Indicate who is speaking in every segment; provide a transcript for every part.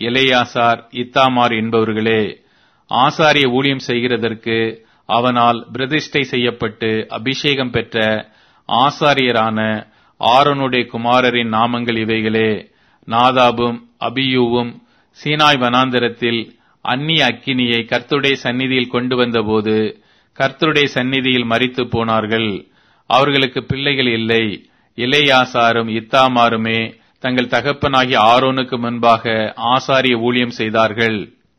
Speaker 1: Eleazar Ithamar என்பவர்களே ஆசாரிய ஊழியம் செய்கிறதற்கு அவனால் பிரதிஷ்டை செய்யப்பட்டு அபிஷேகம் பெற்ற ஆசாரியரான ஆரோனுடைய குமாரரின் நாமங்கள் இவைகளே நாதாபும் அபியூவும் சீனாய் வனாந்தரத்தில் அந்நிய அக்கினியை கர்த்தருடைய சந்நிதியில் கொண்டு வந்தபோது கர்த்தருடைய சந்நிதியில் மறித்து போனார்கள் அவர்களுக்கு பிள்ளைகள் இல்லை இளையாசாரும் இத்தாமாருமே தங்கள் தகப்பனாகிய ஆரோனுக்கு முன்பாக ஆசாரிய ஊழியம் செய்தார்கள்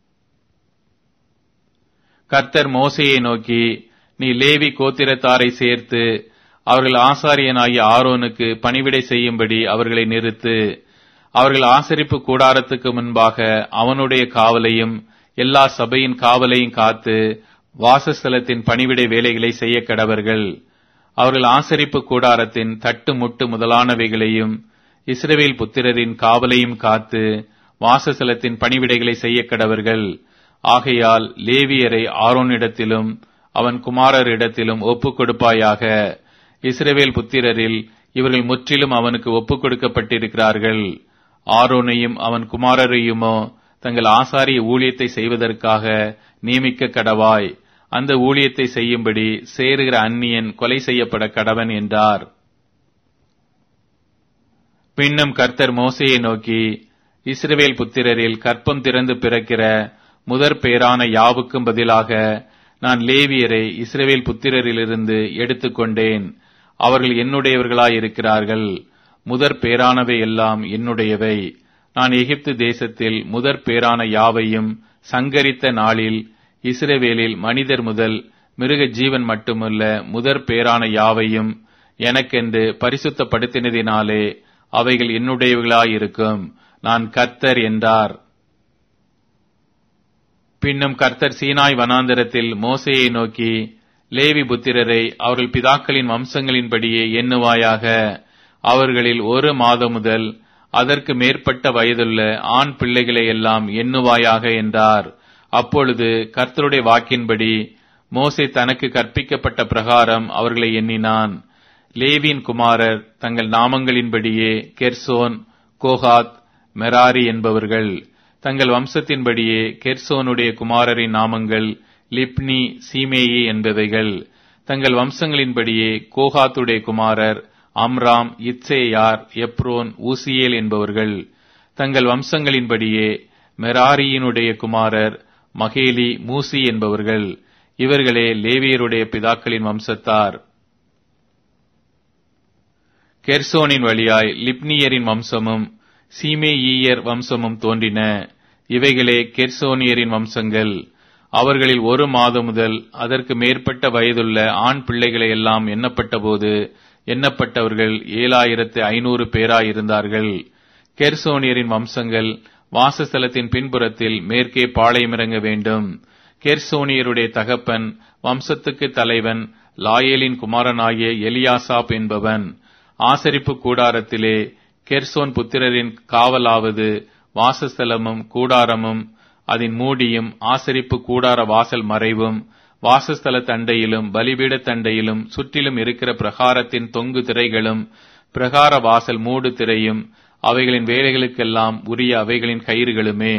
Speaker 1: கர்த்தர் மோசையை நோக்கி நீ லேவி கோத்திரத்தாரை சேர்த்து அவர்கள் ஆசாரியனாகிய ஆரோனுக்கு பணிவிடை செய்யும்படி அவர்களை நிறுத்து அவர்கள் ஆசரிப்பு கூடாரத்துக்கு முன்பாக அவனுடைய காவலையும் எல்லா சபையின் காவலையும் காத்து வாசஸ்தலத்தின் பணிவிடை வேலைகளை செய்ய கடவர்கள் அவர்கள் ஆசரிப்பு கூடாரத்தின் தட்டு முட்டு முதலானவைகளையும் இஸ்ரவேல் புத்திரரின் காவலையும் காத்து வாசஸ்தலத்தின் பணிவிடைகளை செய்ய கடவர்கள் ஆகையால் லேவியரை ஆரோனிடத்திலும் அவன் குமாரரிடத்திலும் ஒப்புக் கொடுப்பாயாக இஸ்ரவேல் புத்திரரில் இவர்கள் முற்றிலும் அவனுக்கு ஒப்புக் கொடுக்கப்பட்டிருக்கிறார்கள் ஆரோனையும் அவன் குமாரரையுமோ தங்கள் ஆசாரிய ஊழியத்தை செய்வதற்காக நியமிக்க கடவாய் அந்த ஊழியத்தை செய்யும்படி சேருகிற அந்நியன் கொலை செய்யப்பட கடவன் என்றார் பின்னும் கர்த்தர் மோசையை நோக்கி இஸ்ரவேல் புத்திரரில் கற்பம் திறந்து பிறக்கிற முதற் பேரான யாவுக்கும் பதிலாக நான் லேவியரை இஸ்ரவேல் புத்திரரிலிருந்து எடுத்துக்கொண்டேன் அவர்கள் என்னுடையவர்களாயிருக்கிறார்கள் முதற் பேரானவை எல்லாம் என்னுடையவை நான் எகிப்து தேசத்தில் முதற் பேரான யாவையும் சங்கரித்த நாளில் இஸ்ரவேலில் மனிதர் முதல் மிருக ஜீவன் மட்டுமல்ல முதற் பேரான யாவையும் எனக்கென்று பரிசுத்தப்படுத்தினதினாலே அவைகள் என்னுடையவர்களாயிருக்கும் நான் கர்த்தர் என்றார் பின்னும் கர்த்தர் சீனாய் வனாந்தரத்தில் மோசையை நோக்கி லேவி புத்திரரை அவர்கள் பிதாக்களின் வம்சங்களின்படியே எண்ணுவாயாக அவர்களில் ஒரு மாதம் முதல் அதற்கு மேற்பட்ட வயதுள்ள ஆண் பிள்ளைகளை எல்லாம் எண்ணுவாயாக என்றார் அப்பொழுது கர்த்தருடைய வாக்கின்படி மோசே தனக்கு கற்பிக்கப்பட்ட பிரகாரம் அவர்களை எண்ணினான் லேவியின் குமாரர் தங்கள் நாமங்களின்படியே கெர்சோன் கோஹாத் மெராரி என்பவர்கள் தங்கள் வம்சத்தின்படியே கெர்சோனுடைய குமாரரின் நாமங்கள் லிப்னி சீமேயி என்பவைகள் தங்கள் வம்சங்களின்படியே கோஹாத்துடைய குமாரர் அம்ராம் இத்சேயார் எப்ரோன் ஊசியேல் என்பவர்கள் தங்கள் வம்சங்களின்படியே மெராரியினுடைய குமாரர் மகேலி மூசி என்பவர்கள் இவர்களே லேவியருடைய பிதாக்களின் வம்சத்தார் கெர்சோனின் வழியாய் லிப்னியரின் வம்சமும் சீமேயீயர் வம்சமும் தோன்றின இவைகளே கெர்சோனியரின் வம்சங்கள் அவர்களில் ஒரு மாதம் முதல் அதற்கு மேற்பட்ட வயதுள்ள ஆண் பிள்ளைகளை எல்லாம் எண்ணப்பட்டபோது எண்ணப்பட்டவர்கள் ஏழாயிரத்து ஐநூறு பேராயிருந்தார்கள் கெர்சோனியரின் வம்சங்கள் வாசஸ்தலத்தின் பின்புறத்தில் மேற்கே பாளையமிறங்க வேண்டும் கெர்சோனியருடைய தகப்பன் வம்சத்துக்கு தலைவன் லாயேலின் குமாரனாகிய எலியாசாப் என்பவன் ஆசரிப்பு கூடாரத்திலே கெர்சோன் புத்திரரின் காவலாவது வாசஸ்தலமும் கூடாரமும் அதன் மூடியும் ஆசரிப்பு கூடார வாசல் மறைவும் வாசஸ்தல தண்டையிலும் பலிபீட தண்டையிலும் சுற்றிலும் இருக்கிற பிரகாரத்தின் தொங்கு திரைகளும் பிரகார வாசல் மூடு திரையும் அவைகளின் வேலைகளுக்கெல்லாம் உரிய அவைகளின் கயிறுகளுமே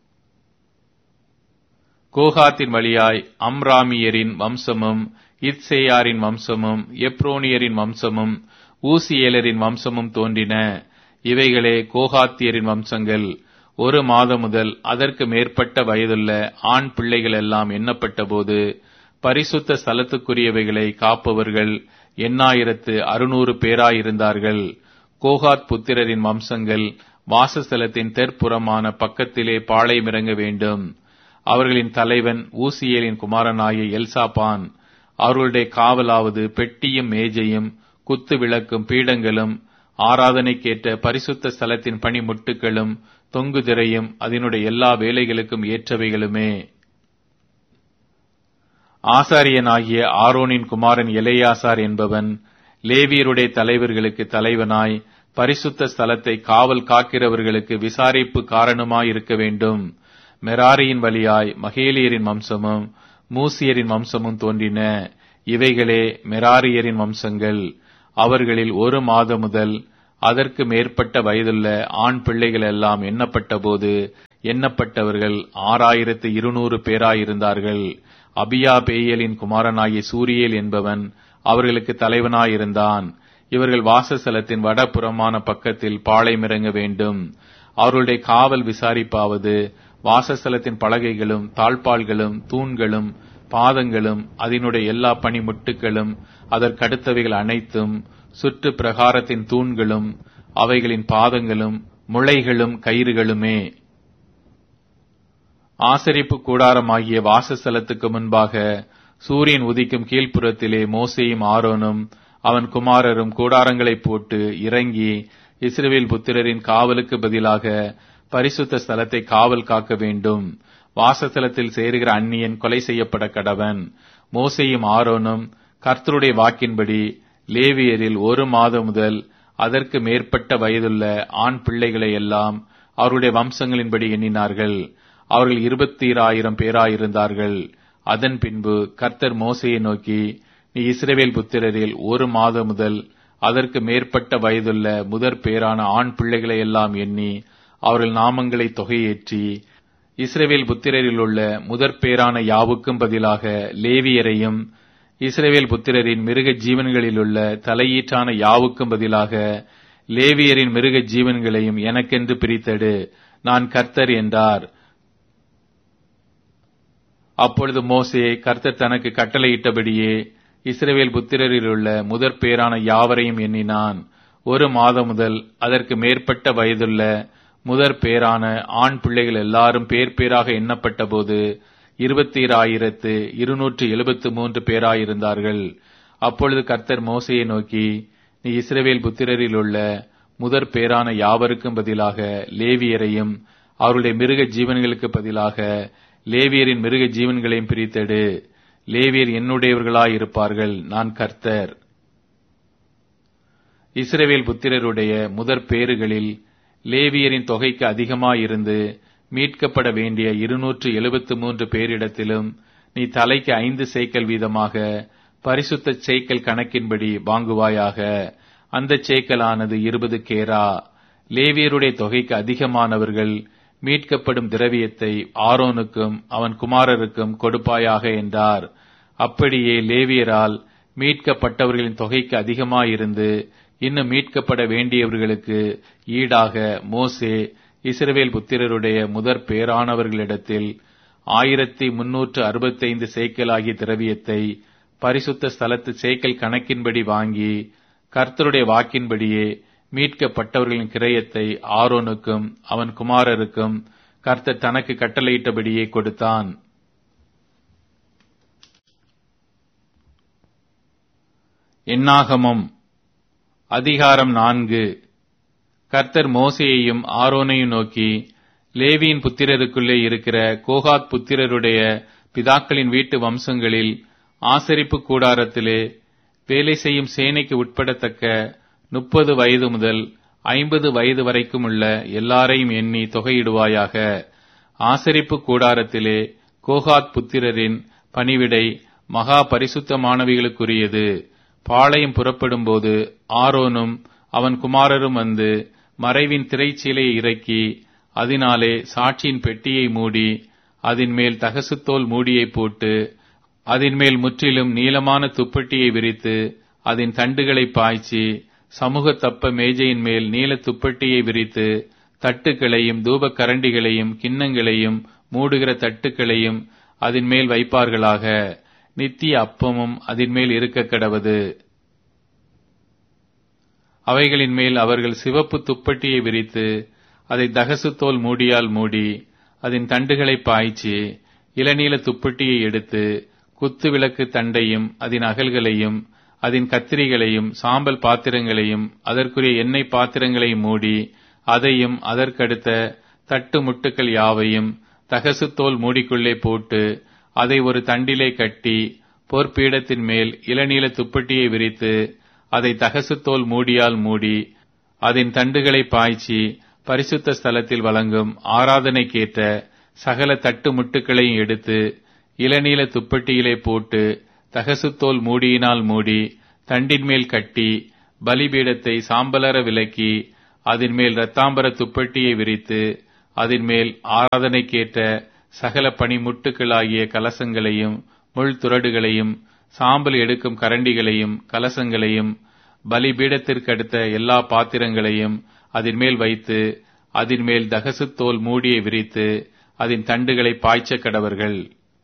Speaker 1: கோகாத்தின் வழியாய் அம்ராமியரின் வம்சமும் இத்சேயாரின் வம்சமும் எப்ரோனியரின் வம்சமும் ஊசியேலரின் வம்சமும் தோன்றின இவைகளே கோகாத்தியரின் வம்சங்கள் ஒரு மாதம் முதல் அதற்கு மேற்பட்ட வயதுள்ள ஆண் பிள்ளைகள் எல்லாம் எண்ணப்பட்டபோது பரிசுத்த ஸ்தலத்துக்குரியவைகளை காப்பவர்கள் எண்ணாயிரத்து அறுநூறு பேராயிருந்தார்கள் கோகாத் புத்திரரின் வம்சங்கள் வாசஸ்தலத்தின் தெற்புறமான பக்கத்திலே பாளையமிறங்க வேண்டும் அவர்களின் தலைவன் ஊசியேலின் குமாரனாகிய எல்சாபான் அவர்களுடைய காவலாவது பெட்டியும் மேஜையும் குத்து விளக்கும் பீடங்களும் ஆராதனைக்கேற்ற பரிசுத்த ஸ்தலத்தின் பணிமுட்டுகளும் தொங்கு திரையும் அதனுடைய எல்லா வேலைகளுக்கும் ஏற்றவைகளுமே ஆசாரியனாகிய ஆரோனின் குமாரன் எலையாசார் என்பவன் லேவியருடைய தலைவர்களுக்கு தலைவனாய் பரிசுத்த ஸ்தலத்தை காவல் காக்கிறவர்களுக்கு விசாரிப்பு காரணமாயிருக்க வேண்டும் மெராரியின் வழியாய் மகேலியரின் வம்சமும் மூசியரின் வம்சமும் தோன்றின இவைகளே மெராரியரின் வம்சங்கள் அவர்களில் ஒரு மாதம் முதல் அதற்கு மேற்பட்ட வயதுள்ள ஆண் பிள்ளைகள் எல்லாம் எண்ணப்பட்டபோது எண்ணப்பட்டவர்கள் ஆறாயிரத்து இருநூறு பேராயிருந்தார்கள் அபியா பேயலின் குமாரனாகிய சூரியேல் என்பவன் அவர்களுக்கு தலைவனாயிருந்தான் இவர்கள் வாசஸ்தலத்தின் வடபுறமான பக்கத்தில் பாளையமிறங்க வேண்டும் அவர்களுடைய காவல் விசாரிப்பாவது வாசஸ்தலத்தின் பலகைகளும் தாழ்பால்களும் தூண்களும் பாதங்களும் அதனுடைய எல்லா பனிமுட்டுகளும் அதற்கடுத்தவைகள் அனைத்தும் சுற்று பிரகாரத்தின் தூண்களும் அவைகளின் பாதங்களும் முளைகளும் கயிறுகளுமே ஆசரிப்பு கூடாரமாகிய வாசஸ்தலத்துக்கு முன்பாக சூரியன் உதிக்கும் கீழ்ப்புறத்திலே மோசேயும் ஆரோனும் அவன் குமாரரும் கூடாரங்களை போட்டு இறங்கி இஸ்ரவேல் புத்திரரின் காவலுக்கு பதிலாக பரிசுத்த ஸ்தலத்தை காவல் காக்க வேண்டும் வாசஸ்தலத்தில் சேருகிற அந்நியன் கொலை செய்யப்பட கடவன் மோசையும் ஆரோனும் கர்த்தருடைய வாக்கின்படி லேவியரில் ஒரு மாதம் முதல் அதற்கு மேற்பட்ட வயதுள்ள ஆண் பிள்ளைகளை எல்லாம் அவருடைய வம்சங்களின்படி எண்ணினார்கள் அவர்கள் இருபத்தி ஆயிரம் பேராயிருந்தார்கள் அதன் பின்பு கர்த்தர் மோசையை நோக்கி நீ இஸ்ரவேல் புத்திரரில் ஒரு மாதம் முதல் அதற்கு மேற்பட்ட வயதுள்ள முதற் பேரான ஆண் பிள்ளைகளை எல்லாம் எண்ணி அவர்கள் நாமங்களை தொகையேற்றி இஸ்ரவேல் புத்திரரில் உள்ள முதற் பேரான யாவுக்கும் பதிலாக லேவியரையும் இஸ்ரவேல் புத்திரரின் மிருக ஜீவன்களிலுள்ள தலையீற்றான யாவுக்கும் பதிலாக லேவியரின் மிருக ஜீவன்களையும் எனக்கென்று பிரித்தடு நான் கர்த்தர் என்றார் அப்பொழுது மோசே கர்த்தர் தனக்கு கட்டளையிட்டபடியே இஸ்ரவேல் புத்திரரில் உள்ள முதற் பேரான யாவரையும் எண்ணினான் ஒரு மாதம் முதல் அதற்கு மேற்பட்ட வயதுள்ள முதற் பேரான ஆண் பிள்ளைகள் எல்லாரும் பேர் பேராக எண்ணப்பட்ட போது இருபத்தி ஆயிரத்து இருநூற்று எழுபத்து மூன்று பேராயிருந்தார்கள் அப்பொழுது கர்த்தர் மோசையை நோக்கி நீ இஸ்ரவேல் புத்திரரில் உள்ள முதற் பேரான யாவருக்கும் பதிலாக லேவியரையும் அவருடைய மிருக ஜீவன்களுக்கு பதிலாக லேவியரின் மிருக ஜீவன்களையும் பிரித்தெடு லேவியர் என்னுடையவர்களாய் இருப்பார்கள் நான் கர்த்தர் இஸ்ரவேல் புத்திரருடைய முதற் பேறுகளில் லேவியரின் தொகைக்கு அதிகமாயிருந்து மீட்கப்பட வேண்டிய இருநூற்று எழுபத்து மூன்று பேரிடத்திலும் நீ தலைக்கு ஐந்து சேக்கல் வீதமாக பரிசுத்த சேக்கல் கணக்கின்படி வாங்குவாயாக அந்த சேக்கலானது இருபது கேரா லேவியருடைய தொகைக்கு அதிகமானவர்கள் மீட்கப்படும் திரவியத்தை ஆரோனுக்கும் அவன் குமாரருக்கும் கொடுப்பாயாக என்றார் அப்படியே லேவியரால் மீட்கப்பட்டவர்களின் தொகைக்கு அதிகமாயிருந்து இன்னும் மீட்கப்பட வேண்டியவர்களுக்கு ஈடாக மோசே இஸ்ரவேல் புத்திரருடைய முதற் பேரானவர்களிடத்தில் ஆயிரத்தி முன்னூற்று அறுபத்தைந்து சேக்கலாகிய திரவியத்தை பரிசுத்த ஸ்தலத்து சேக்கல் கணக்கின்படி வாங்கி கர்த்தருடைய வாக்கின்படியே மீட்கப்பட்டவர்களின் கிரயத்தை ஆரோனுக்கும் அவன் குமாரருக்கும் கர்த்தர் தனக்கு கட்டளையிட்டபடியே கொடுத்தான் எண்ணாகமம் அதிகாரம் நான்கு கர்த்தர் மோசையையும் ஆரோனையும் நோக்கி லேவியின் புத்திரருக்குள்ளே இருக்கிற கோகாத் புத்திரருடைய பிதாக்களின் வீட்டு வம்சங்களில் ஆசரிப்பு கூடாரத்திலே வேலை செய்யும் சேனைக்கு உட்படத்தக்க முப்பது வயது முதல் ஐம்பது வயது வரைக்கும் உள்ள எல்லாரையும் எண்ணி தொகையிடுவாயாக ஆசரிப்பு கூடாரத்திலே கோகாத் புத்திரரின் பணிவிடை மகா பரிசுத்தமானவைகளுக்குரியது பாளையம் புறப்படும்போது ஆரோனும் அவன் குமாரரும் வந்து மறைவின் திரைச்சீலையை இறக்கி அதனாலே சாட்சியின் பெட்டியை மூடி அதன் மேல் தகசுத்தோல் மூடியை போட்டு அதன் மேல் முற்றிலும் நீளமான துப்பட்டியை விரித்து அதன் தண்டுகளை பாய்ச்சி சமூக தப்ப மேஜையின் மேல் நீல துப்பட்டியை விரித்து தட்டுக்களையும் தூப கரண்டிகளையும் கிண்ணங்களையும் மூடுகிற தட்டுக்களையும் அதன் மேல் வைப்பார்களாக நித்திய அப்பமும் அதன் மேல் இருக்க கடவது அவைகளின் மேல் அவர்கள் சிவப்பு துப்பட்டியை விரித்து அதை தகசுத்தோல் மூடியால் மூடி அதன் தண்டுகளை பாய்ச்சி இளநீல துப்பட்டியை எடுத்து குத்து விளக்கு தண்டையும் அதன் அகல்களையும் அதன் கத்திரிகளையும் சாம்பல் பாத்திரங்களையும் அதற்குரிய எண்ணெய் பாத்திரங்களையும் மூடி அதையும் அதற்கடுத்த தட்டு முட்டுக்கள் யாவையும் தகசுத்தோல் மூடிக்குள்ளே போட்டு அதை ஒரு தண்டிலே கட்டி பொற்பீடத்தின் மேல் இளநீல துப்பட்டியை விரித்து அதை தகசுத்தோல் மூடியால் மூடி அதன் தண்டுகளை பாய்ச்சி பரிசுத்த ஸ்தலத்தில் வழங்கும் ஆராதனைக்கேற்ற சகல தட்டு முட்டுக்களையும் எடுத்து இளநீல துப்பட்டியிலே போட்டு தகசுத்தோல் மூடியினால் மூடி தண்டின் மேல் கட்டி பலிபீடத்தை சாம்பலர விலக்கி அதன் மேல் இரத்தாம்பர துப்பட்டியை விரித்து அதன் மேல் ஆராதனைக்கேற்ற சகல பனிமுட்டுகளாகிய கலசங்களையும் முள் துறடுகளையும் சாம்பல் எடுக்கும் கரண்டிகளையும் கலசங்களையும் பலிபீடத்திற்கு அடுத்த எல்லா பாத்திரங்களையும் அதன் மேல் வைத்து அதன் மேல் தகசுத்தோல் மூடியை விரித்து அதன் தண்டுகளை பாய்ச்ச கடவர்கள்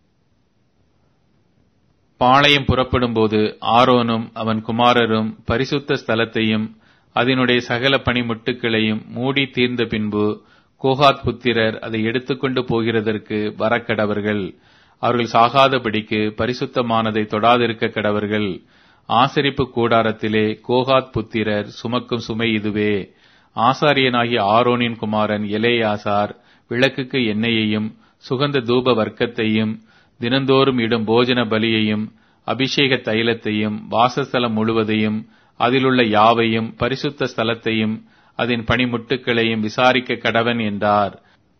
Speaker 1: பாளையம் புறப்படும்போது ஆரோனும் அவன் குமாரரும் பரிசுத்த ஸ்தலத்தையும் அதனுடைய சகல பணிமுட்டுகளையும் மூடி தீர்ந்த பின்பு கோகாத் புத்திரர் அதை எடுத்துக்கொண்டு போகிறதற்கு வரக்கடவர்கள் அவர்கள் சாகாதபடிக்கு பரிசுத்தமானதை தொடாதிருக்க கடவர்கள் ஆசரிப்பு கூடாரத்திலே கோகாத் புத்திரர் சுமக்கும் சுமை இதுவே ஆசாரியனாகிய ஆரோனின் குமாரன் எலேயாசார் விளக்குக்கு எண்ணெயையும் சுகந்த தூப வர்க்கத்தையும் தினந்தோறும் இடும் போஜன பலியையும் அபிஷேக தைலத்தையும் வாசஸ்தலம் முழுவதையும் அதிலுள்ள யாவையும் பரிசுத்த ஸ்தலத்தையும் அதன் பணிமுட்டுக்களையும் விசாரிக்க கடவன் என்றார்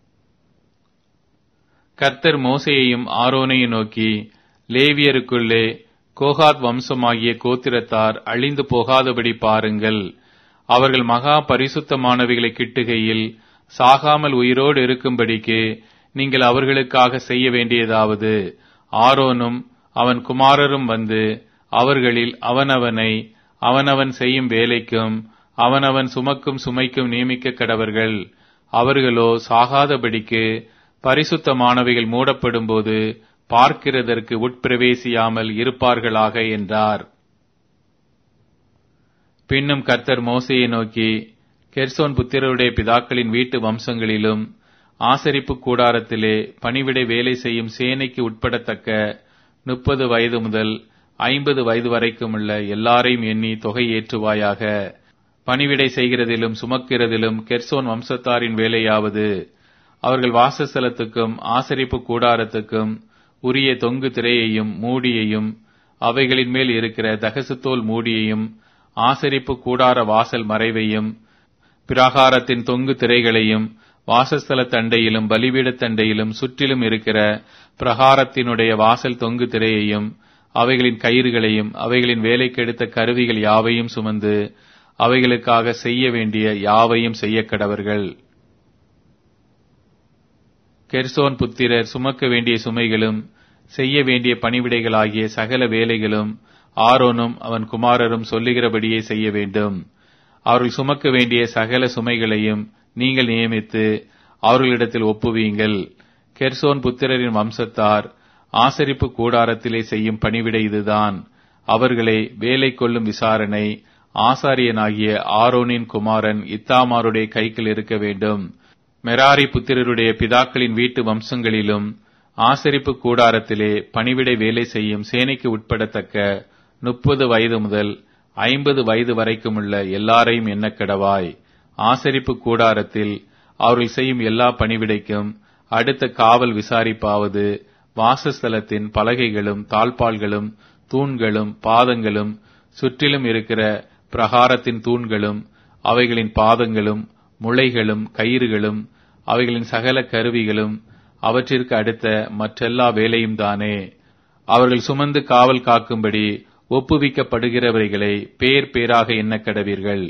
Speaker 1: கர்த்தர் மோசையையும் ஆரோனையும் நோக்கி லேவியருக்குள்ளே கோகாத் வம்சமாகிய கோத்திரத்தார் அழிந்து போகாதபடி பாருங்கள் அவர்கள் மகா பரிசுத்தமானவைகளை கிட்டுகையில் சாகாமல் உயிரோடு இருக்கும்படிக்கு நீங்கள் அவர்களுக்காக செய்ய வேண்டியதாவது ஆரோனும் அவன் குமாரரும் வந்து அவர்களில் அவனவனை அவனவன் செய்யும் வேலைக்கும் அவனவன் சுமக்கும் சுமைக்கும் நியமிக்க கடவர்கள் அவர்களோ சாகாதபடிக்கு பரிசுத்தமானவைகள் மூடப்படும்போது பார்க்கிறதற்கு உட்பிரவேசியாமல் இருப்பார்களாக என்றார் பின்னும் கர்த்தர் மோசையை நோக்கி கெர்சோன் புத்திரருடைய பிதாக்களின் வீட்டு வம்சங்களிலும் ஆசரிப்பு கூடாரத்திலே பணிவிடை வேலை செய்யும் சேனைக்கு உட்படத்தக்க முப்பது வயது முதல் ஐம்பது வயது வரைக்கும் உள்ள எல்லாரையும் எண்ணி தொகை ஏற்றுவாயாக பணிவிடை செய்கிறதிலும் சுமக்கிறதிலும் கெர்சோன் வம்சத்தாரின் வேலையாவது அவர்கள் வாசஸ்தலத்துக்கும் ஆசரிப்பு கூடாரத்துக்கும் உரிய தொங்கு திரையையும் மூடியையும் அவைகளின் மேல் இருக்கிற தகசுத்தோல் மூடியையும் ஆசரிப்பு கூடார வாசல் மறைவையும் பிராகாரத்தின் தொங்கு திரைகளையும் வாசஸ்தல தண்டையிலும் பலிபீட தண்டையிலும் சுற்றிலும் இருக்கிற பிரகாரத்தினுடைய வாசல் தொங்கு திரையையும் அவைகளின் கயிறுகளையும் அவைகளின் வேலைக்கெடுத்த கருவிகள் யாவையும் சுமந்து அவைகளுக்காக செய்ய வேண்டிய யாவையும் செய்ய கடவர்கள் கெர்சோன் புத்திரர் சுமக்க வேண்டிய சுமைகளும் செய்ய வேண்டிய பணிவிடைகளாகிய சகல வேலைகளும் ஆரோனும் அவன் குமாரரும் சொல்லுகிறபடியே செய்ய வேண்டும் அவர்கள் சுமக்க வேண்டிய சகல சுமைகளையும் நீங்கள் நியமித்து அவர்களிடத்தில் ஒப்புவீங்கள் கெர்சோன் புத்திரரின் வம்சத்தார் ஆசரிப்பு கூடாரத்திலே செய்யும் பணிவிடை இதுதான் அவர்களை வேலை கொள்ளும் விசாரணை ஆசாரியனாகிய ஆரோனின் குமாரன் இத்தாமாருடைய கைக்கில் இருக்க வேண்டும் மெராரி புத்திரருடைய பிதாக்களின் வீட்டு வம்சங்களிலும் ஆசரிப்பு கூடாரத்திலே பணிவிடை வேலை செய்யும் சேனைக்கு உட்படத்தக்க முப்பது வயது முதல் ஐம்பது வயது வரைக்கும் உள்ள எல்லாரையும் எண்ணக்கடவாய் ஆசரிப்பு கூடாரத்தில் அவர்கள் செய்யும் எல்லா பணிவிடைக்கும் அடுத்த காவல் விசாரிப்பாவது வாசஸ்தலத்தின் பலகைகளும் தாழ்பால்களும் தூண்களும் பாதங்களும் சுற்றிலும் இருக்கிற பிரகாரத்தின் தூண்களும் அவைகளின் பாதங்களும் முளைகளும் கயிறுகளும் அவைகளின் சகல கருவிகளும் அவற்றிற்கு அடுத்த மற்றெல்லா வேலையும் தானே அவர்கள் சுமந்து காவல் காக்கும்படி ஒப்புவிக்கப்படுகிறவர்களை பேர் பேராக எண்ணக்கடவீர்கள்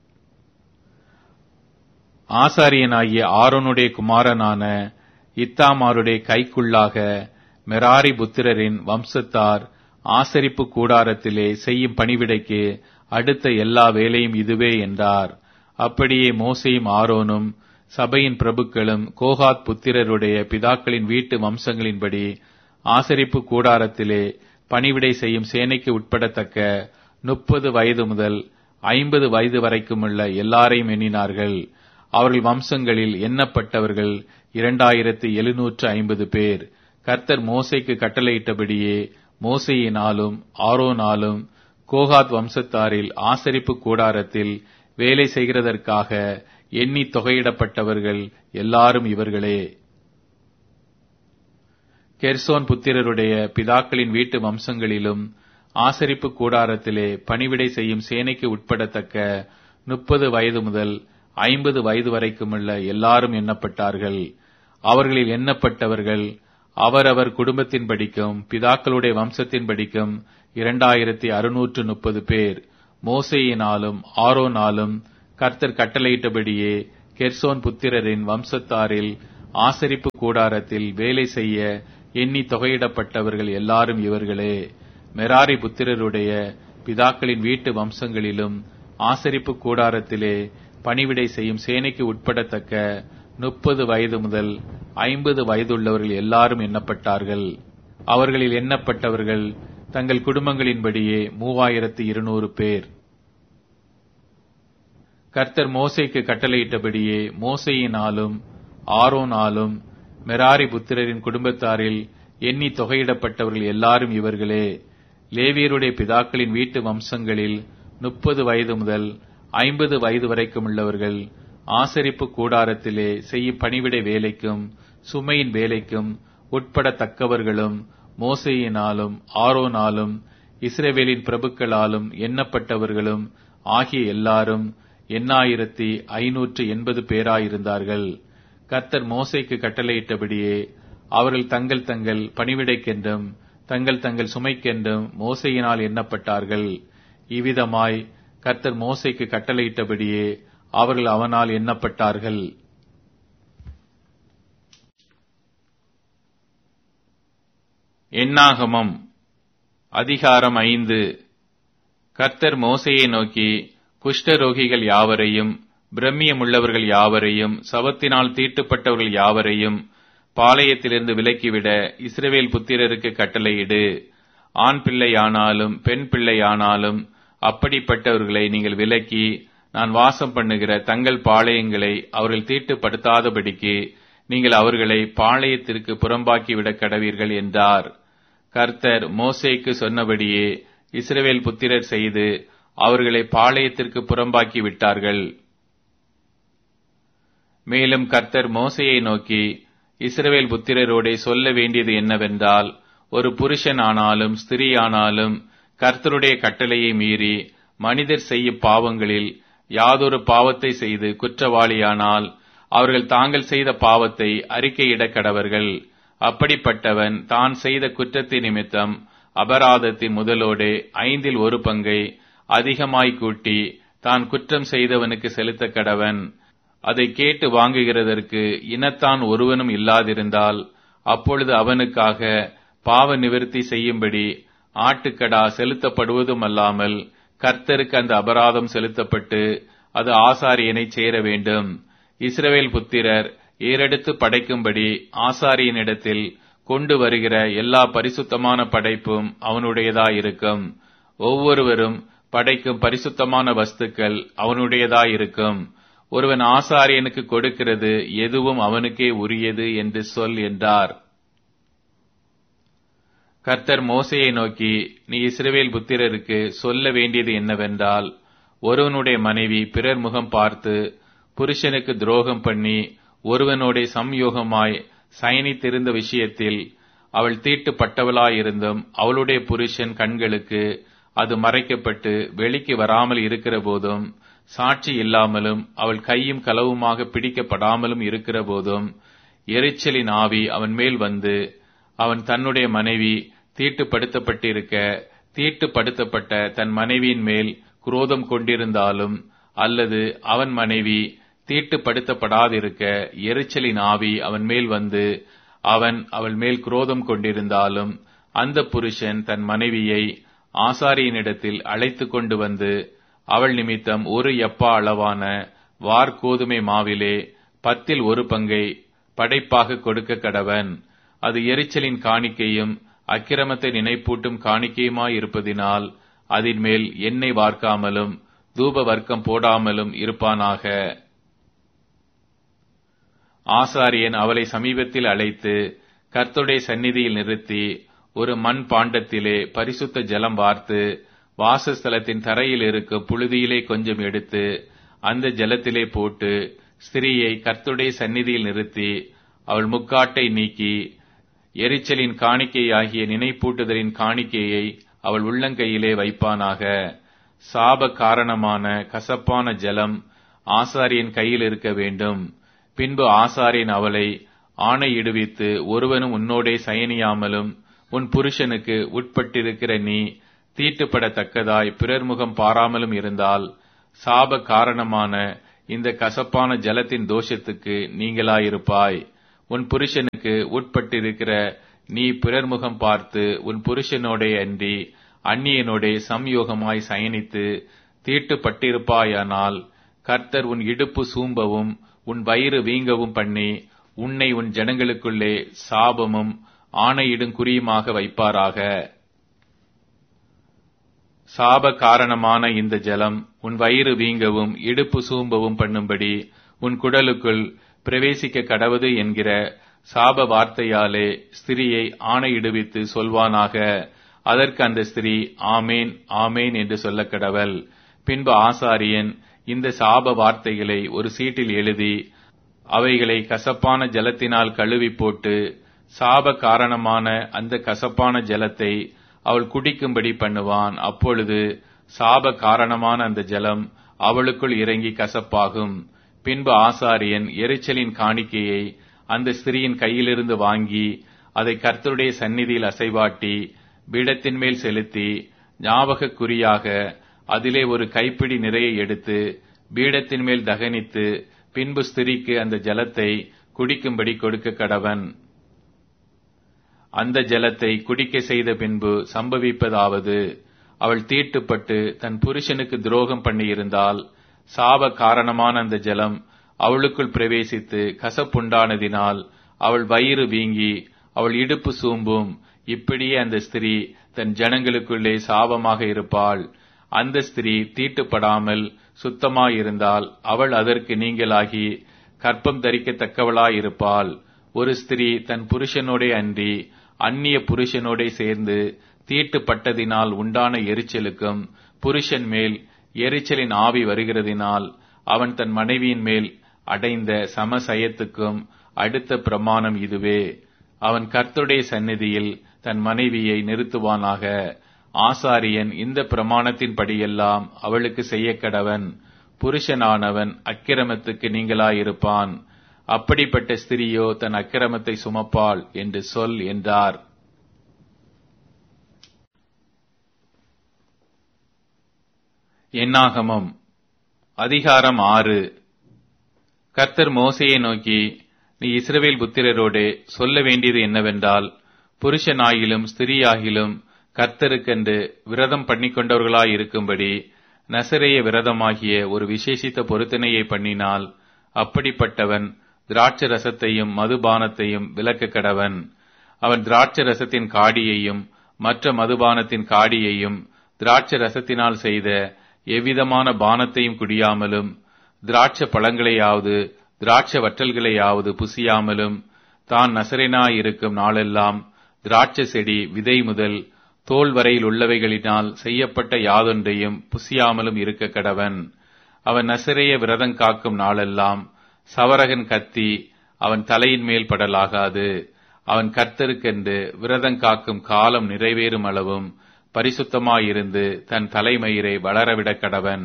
Speaker 1: ஆசாரியனாகிய ஆரோனுடைய குமாரனான இத்தாமாருடைய கைக்குள்ளாக மெராரி புத்திரரின் வம்சத்தார் ஆசரிப்பு கூடாரத்திலே செய்யும் பணிவிடைக்கு அடுத்த எல்லா வேலையும் இதுவே என்றார் அப்படியே மோசையும் ஆரோனும் சபையின் பிரபுக்களும் கோகாத் புத்திரருடைய பிதாக்களின் வீட்டு வம்சங்களின்படி ஆசரிப்பு கூடாரத்திலே பணிவிடை செய்யும் சேனைக்கு உட்படத்தக்க முப்பது வயது முதல் ஐம்பது வயது வரைக்கும் உள்ள எல்லாரையும் எண்ணினார்கள் அவர்கள் வம்சங்களில் எண்ணப்பட்டவர்கள் இரண்டாயிரத்து எழுநூற்று ஐம்பது பேர் கர்த்தர் மோசைக்கு கட்டளையிட்டபடியே மோசையினாலும் ஆரோனாலும் கோகாத் வம்சத்தாரில் ஆசரிப்பு கூடாரத்தில் வேலை செய்கிறதற்காக எண்ணி தொகையிடப்பட்டவர்கள் எல்லாரும் இவர்களே கெர்சோன் புத்திரருடைய பிதாக்களின் வீட்டு வம்சங்களிலும் ஆசரிப்பு கூடாரத்திலே பணிவிடை செய்யும் சேனைக்கு உட்படத்தக்க முப்பது வயது முதல் ஐம்பது வயது வரைக்கும் உள்ள எல்லாரும் எண்ணப்பட்டார்கள் அவர்களில் எண்ணப்பட்டவர்கள் அவரவர் குடும்பத்தின் படிக்கும் பிதாக்களுடைய வம்சத்தின் படிக்கும் இரண்டாயிரத்தி அறுநூற்று முப்பது பேர் மோசையினாலும் ஆரோனாலும் கர்த்தர் கட்டளையிட்டபடியே கெர்சோன் புத்திரரின் வம்சத்தாரில் ஆசரிப்பு கூடாரத்தில் வேலை செய்ய எண்ணி தொகையிடப்பட்டவர்கள் எல்லாரும் இவர்களே மெராரி புத்திரருடைய பிதாக்களின் வீட்டு வம்சங்களிலும் ஆசரிப்பு கூடாரத்திலே பணிவிடை செய்யும் சேனைக்கு உட்படத்தக்க முப்பது வயது முதல் ஐம்பது வயதுள்ளவர்கள் எல்லாரும் எண்ணப்பட்டார்கள் அவர்களில் எண்ணப்பட்டவர்கள் தங்கள் குடும்பங்களின்படியே மூவாயிரத்து இருநூறு பேர் கர்த்தர் மோசைக்கு கட்டளையிட்டபடியே மோசையினாலும் ஆரோனாலும் மெராரி புத்திரரின் குடும்பத்தாரில் எண்ணி தொகையிடப்பட்டவர்கள் எல்லாரும் இவர்களே லேவியருடைய பிதாக்களின் வீட்டு வம்சங்களில் முப்பது வயது முதல் ஐம்பது வயது வரைக்கும் உள்ளவர்கள் ஆசரிப்பு கூடாரத்திலே செய்யும் பணிவிடை வேலைக்கும் சுமையின் வேலைக்கும் உட்படத்தக்கவர்களும் மோசையினாலும் ஆரோனாலும் இஸ்ரேவேலின் பிரபுக்களாலும் எண்ணப்பட்டவர்களும் ஆகிய எல்லாரும் எண்ணாயிரத்தி ஐநூற்று எண்பது பேராயிருந்தார்கள் கர்த்தர் மோசைக்கு கட்டளையிட்டபடியே அவர்கள் தங்கள் தங்கள் பணிவிடைக்கென்றும் தங்கள் தங்கள் சுமைக்கென்றும் மோசையினால் எண்ணப்பட்டார்கள் இவ்விதமாய் கர்த்தர் மோசைக்கு கட்டளையிட்டபடியே அவர்கள் அவனால் எண்ணப்பட்டார்கள் எண்ணாகமம் அதிகாரம் ஐந்து கர்த்தர் மோசையை நோக்கி குஷ்டரோகிகள் யாவரையும் பிரம்மியமுள்ளவர்கள் யாவரையும் சவத்தினால் தீட்டுப்பட்டவர்கள் யாவரையும் பாளையத்திலிருந்து விலக்கிவிட இஸ்ரவேல் புத்திரருக்கு கட்டளையிடு ஆண் பிள்ளையானாலும் பெண் பிள்ளையானாலும் அப்படிப்பட்டவர்களை நீங்கள் விலக்கி நான் வாசம் பண்ணுகிற தங்கள் பாளையங்களை அவர்கள் தீட்டுப்படுத்தாதபடிக்கு நீங்கள் அவர்களை பாளையத்திற்கு புறம்பாக்கிவிட கடவீர்கள் என்றார் கர்த்தர் மோசேக்கு சொன்னபடியே இஸ்ரவேல் புத்திரர் செய்து அவர்களை பாளையத்திற்கு புறம்பாக்கி விட்டார்கள் மேலும் கர்த்தர் மோசையை நோக்கி இஸ்ரவேல் புத்திரரோடே சொல்ல வேண்டியது என்னவென்றால் ஒரு புருஷன் ஆனாலும் ஸ்திரீ ஆனாலும் கர்த்தருடைய கட்டளையை மீறி மனிதர் செய்யும் பாவங்களில் யாதொரு பாவத்தை செய்து குற்றவாளியானால் அவர்கள் தாங்கள் செய்த பாவத்தை அறிக்கையிட கடவர்கள் அப்படிப்பட்டவன் தான் செய்த குற்றத்தின் நிமித்தம் அபராதத்தின் முதலோடே ஐந்தில் ஒரு பங்கை அதிகமாய் கூட்டி தான் குற்றம் செய்தவனுக்கு செலுத்த கடவன் அதை கேட்டு வாங்குகிறதற்கு இனத்தான் ஒருவனும் இல்லாதிருந்தால் அப்பொழுது அவனுக்காக பாவ நிவர்த்தி செய்யும்படி ஆட்டுக்கடா செலுத்தப்படுவதும் அல்லாமல் கர்த்தருக்கு அந்த அபராதம் செலுத்தப்பட்டு அது ஆசாரியனை சேர வேண்டும் இஸ்ரவேல் புத்திரர் ஏறெடுத்து படைக்கும்படி ஆசாரியனிடத்தில் கொண்டு வருகிற எல்லா பரிசுத்தமான படைப்பும் அவனுடையதாயிருக்கும் ஒவ்வொருவரும் படைக்கும் பரிசுத்தமான வஸ்துக்கள் அவனுடையதாயிருக்கும் ஒருவன் ஆசாரியனுக்கு கொடுக்கிறது எதுவும் அவனுக்கே உரியது என்று சொல் என்றார் கர்த்தர் மோசையை நோக்கி நீ இஸ்ரவேல் புத்திரருக்கு சொல்ல வேண்டியது என்னவென்றால் ஒருவனுடைய மனைவி பிறர் முகம் பார்த்து புருஷனுக்கு துரோகம் பண்ணி ஒருவனோட சம்யோகமாய் சயனித்திருந்த விஷயத்தில் அவள் தீட்டுப்பட்டவளாயிருந்தும் அவளுடைய புருஷன் கண்களுக்கு அது மறைக்கப்பட்டு வெளிக்கு வராமல் இருக்கிற போதும் சாட்சி இல்லாமலும் அவள் கையும் களவுமாக பிடிக்கப்படாமலும் இருக்கிற போதும் எரிச்சலின் ஆவி அவன் மேல் வந்து அவன் தன்னுடைய மனைவி தீட்டுப்படுத்தப்பட்டிருக்க தீட்டுப்படுத்தப்பட்ட தன் மனைவியின் மேல் குரோதம் கொண்டிருந்தாலும் அல்லது அவன் மனைவி தீட்டுப்படுத்தப்படாதிருக்க எரிச்சலின் ஆவி அவன் மேல் வந்து அவன் அவள் மேல் குரோதம் கொண்டிருந்தாலும் அந்த புருஷன் தன் மனைவியை ஆசாரியனிடத்தில் அழைத்து கொண்டு வந்து அவள் நிமித்தம் ஒரு எப்பா அளவான வார் கோதுமை மாவிலே பத்தில் ஒரு பங்கை படைப்பாக கொடுக்க கடவன் அது எரிச்சலின் காணிக்கையும் அக்கிரமத்தை நினைப்பூட்டும் காணிக்கையுமாயிருப்பதினால் அதன் மேல் எண்ணெய் வார்க்காமலும் தூப வர்க்கம் போடாமலும் இருப்பானாக ஆசாரியன் அவளை சமீபத்தில் அழைத்து கர்த்துடைய சந்நிதியில் நிறுத்தி ஒரு மண் பாண்டத்திலே பரிசுத்த ஜலம் வார்த்து வாசஸ்தலத்தின் தரையில் இருக்கும் புழுதியிலே கொஞ்சம் எடுத்து அந்த ஜலத்திலே போட்டு ஸ்திரீயை கர்த்துடைய சந்நிதியில் நிறுத்தி அவள் முக்காட்டை நீக்கி எரிச்சலின் காணிக்கையாகிய நினைப்பூட்டுதலின் காணிக்கையை அவள் உள்ளங்கையிலே வைப்பானாக சாப காரணமான கசப்பான ஜலம் ஆசாரியன் கையில் இருக்க வேண்டும் பின்பு ஆசாரியன் அவளை ஆணையிடுவித்து ஒருவனும் உன்னோடே சயனியாமலும் உன் புருஷனுக்கு உட்பட்டிருக்கிற நீ தீட்டுப்படத்தக்கதாய் பிறர் முகம் பாராமலும் இருந்தால் சாப காரணமான இந்த கசப்பான ஜலத்தின் தோஷத்துக்கு நீங்களாயிருப்பாய் உன் புருஷனுக்கு உட்பட்டிருக்கிற நீ பிறர் முகம் பார்த்து உன் புருஷனோடே அன்றி அந்நியனோடே சம்யோகமாய் சயனித்து தீட்டுப்பட்டிருப்பாயானால் கர்த்தர் உன் இடுப்பு சூம்பவும் உன் வயிறு வீங்கவும் பண்ணி உன்னை உன் ஜனங்களுக்குள்ளே சாபமும் ஆணையிடும் குறியுமாக வைப்பாராக சாப காரணமான இந்த ஜலம் உன் வயிறு வீங்கவும் இடுப்பு சூம்பவும் பண்ணும்படி உன் குடலுக்குள் பிரவேசிக்க கடவது என்கிற சாப வார்த்தையாலே ஸ்திரியை ஆணையிடுவித்து சொல்வானாக அதற்கு அந்த ஸ்திரீ ஆமேன் ஆமேன் என்று சொல்ல கடவல் பின்பு ஆசாரியன் இந்த சாப வார்த்தைகளை ஒரு சீட்டில் எழுதி அவைகளை கசப்பான ஜலத்தினால் கழுவி போட்டு சாப காரணமான அந்த கசப்பான ஜலத்தை அவள் குடிக்கும்படி பண்ணுவான் அப்பொழுது சாப காரணமான அந்த ஜலம் அவளுக்குள் இறங்கி கசப்பாகும் பின்பு ஆசாரியன் எரிச்சலின் காணிக்கையை அந்த ஸ்திரியின் கையிலிருந்து வாங்கி அதை கர்த்தருடைய சந்நிதியில் அசைவாட்டி பீடத்தின் மேல் செலுத்தி ஞாபக குறியாக அதிலே ஒரு கைப்பிடி நிறைய எடுத்து பீடத்தின் மேல் தகனித்து பின்பு ஸ்திரிக்கு அந்த ஜலத்தை குடிக்கும்படி கொடுக்க கடவன் அந்த ஜலத்தை குடிக்க செய்த பின்பு சம்பவிப்பதாவது அவள் தீட்டுப்பட்டு தன் புருஷனுக்கு துரோகம் பண்ணியிருந்தால் சாப காரணமான அந்த ஜலம் அவளுக்குள் பிரவேசித்து கசப்புண்டானதினால் அவள் வயிறு வீங்கி அவள் இடுப்பு சூம்பும் இப்படியே அந்த ஸ்திரீ தன் ஜனங்களுக்குள்ளே சாபமாக இருப்பாள் அந்த ஸ்திரீ தீட்டுப்படாமல் சுத்தமாயிருந்தால் அவள் அதற்கு நீங்களாகி கற்பம் தரிக்கத்தக்கவளாயிருப்பாள் ஒரு ஸ்திரீ தன் புருஷனோடே அன்றி அந்நிய புருஷனோடே சேர்ந்து தீட்டுப்பட்டதினால் உண்டான எரிச்சலுக்கும் புருஷன் மேல் எரிச்சலின் ஆவி வருகிறதினால் அவன் தன் மனைவியின் மேல் அடைந்த சமசயத்துக்கும் அடுத்த பிரமாணம் இதுவே அவன் கர்த்தருடைய சந்நிதியில் தன் மனைவியை நிறுத்துவானாக ஆசாரியன் இந்த பிரமாணத்தின்படியெல்லாம் அவளுக்கு செய்ய கடவன் புருஷனானவன் அக்கிரமத்துக்கு நீங்களாயிருப்பான் அப்படிப்பட்ட ஸ்திரியோ தன் அக்கிரமத்தை சுமப்பாள் என்று சொல் என்றார் என்னாகமம் அதிகாரம் ஆறு கர்த்தர் மோசையை நோக்கி நீ இஸ்ரவேல் புத்திரரோடே சொல்ல வேண்டியது என்னவென்றால் புருஷனாகிலும் ஸ்திரீயாகிலும் கர்த்தருக்கென்று விரதம் பண்ணிக்கொண்டவர்களாயிருக்கும்படி நசரேய விரதமாகிய ஒரு விசேஷித்த பொருத்தனையை பண்ணினால் அப்படிப்பட்டவன் திராட்ச ரசத்தையும் மதுபானத்தையும் விலக்க கடவன் அவன் திராட்ச ரசத்தின் காடியையும் மற்ற மதுபானத்தின் காடியையும் திராட்ச ரசத்தினால் செய்த எவ்விதமான பானத்தையும் குடியாமலும் திராட்ச பழங்களையாவது திராட்ச வற்றல்களையாவது புசியாமலும் தான் நசரேனாயிருக்கும் நாளெல்லாம் திராட்ச செடி விதை முதல் தோல் வரையில் உள்ளவைகளினால் செய்யப்பட்ட யாதொன்றையும் புசியாமலும் இருக்க கடவன் அவன் நசரேய விரதம் காக்கும் நாளெல்லாம் சவரகன் கத்தி அவன் தலையின் மேல் படலாகாது அவன் கர்த்தருக்கென்று விரதம் காக்கும் காலம் நிறைவேறும் அளவும் பரிசுத்தமாயிருந்து தன் தலைமயிரை வளரவிடக் கடவன்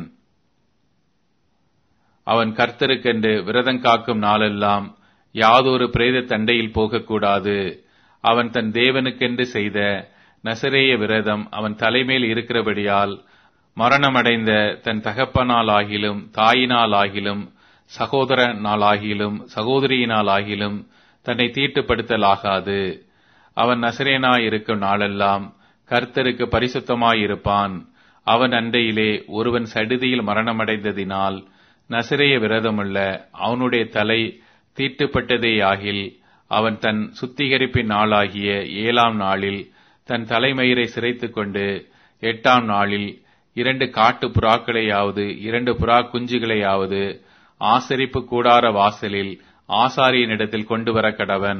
Speaker 1: அவன் கர்த்தருக்கென்று விரதம் காக்கும் நாளெல்லாம் யாதொரு பிரேத தண்டையில் போகக்கூடாது அவன் தன் தேவனுக்கென்று செய்த நசரேய விரதம் அவன் தலைமேல் இருக்கிறபடியால் மரணமடைந்த தன் தகப்பனாலாகிலும் தாயினாலாகிலும் சகோதரனாலாகிலும் சகோதரியினாலாகிலும் தன்னை தீட்டுப்படுத்தலாகாது அவன் நசரேனாயிருக்கும் நாளெல்லாம் கர்த்தருக்கு பரிசுத்தமாயிருப்பான் அவன் அண்டையிலே ஒருவன் சடுதியில் மரணமடைந்ததினால் நசரேய விரதமுள்ள அவனுடைய தலை தீட்டுப்பட்டதேயாகில் அவன் தன் சுத்திகரிப்பின் நாளாகிய ஏழாம் நாளில் தன் தலைமயிரை சிரைத்துக் கொண்டு எட்டாம் நாளில் இரண்டு காட்டு புறாக்களையாவது இரண்டு புறா குஞ்சுகளையாவது ஆசரிப்பு கூடார வாசலில் ஆசாரியனிடத்தில் கொண்டு வர கடவன்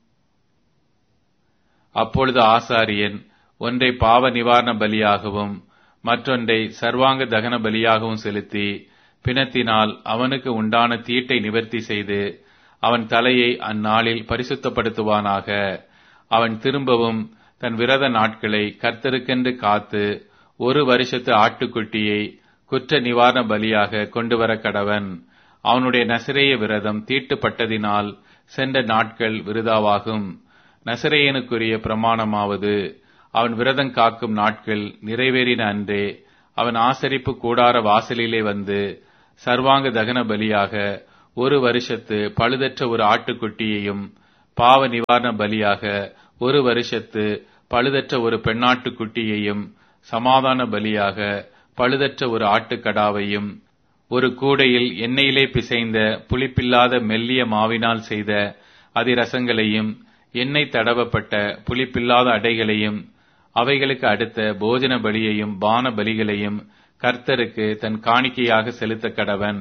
Speaker 1: அப்பொழுது ஆசாரியன் ஒன்றை பாவ நிவாரண பலியாகவும் மற்றொன்றை சர்வாங்க தகன பலியாகவும் செலுத்தி பிணத்தினால் அவனுக்கு உண்டான தீட்டை நிவர்த்தி செய்து அவன் தலையை அந்நாளில் பரிசுத்தப்படுத்துவானாக அவன் திரும்பவும் தன் விரத நாட்களை கர்த்தருக்கென்று காத்து ஒரு வருஷத்து ஆட்டுக்குட்டியை குற்ற நிவாரண பலியாக கொண்டு வர கடவன் அவனுடைய நசிரேய விரதம் தீட்டுப்பட்டதினால் சென்ற நாட்கள் விருதாவாகும் நசிரேயனுக்குரிய பிரமாணமாவது அவன் விரதம் காக்கும் நாட்கள் நிறைவேறின அன்றே அவன் ஆசரிப்பு கூடார வாசலிலே வந்து சர்வாங்க தகன பலியாக ஒரு வருஷத்து பழுதற்ற ஒரு ஆட்டுக்குட்டியையும் பாவ நிவாரண பலியாக ஒரு வருஷத்து பழுதற்ற ஒரு பெண்ணாட்டுக்குட்டியையும் சமாதான பலியாக பழுதற்ற ஒரு ஆட்டுக்கடாவையும் ஒரு கூடையில் எண்ணெயிலே பிசைந்த புளிப்பில்லாத மெல்லிய மாவினால் செய்த அதிரசங்களையும் எண்ணெய் தடவப்பட்ட புளிப்பில்லாத அடைகளையும் அவைகளுக்கு அடுத்த போஜன பலியையும் பான பலிகளையும் கர்த்தருக்கு தன் காணிக்கையாக செலுத்த கடவன்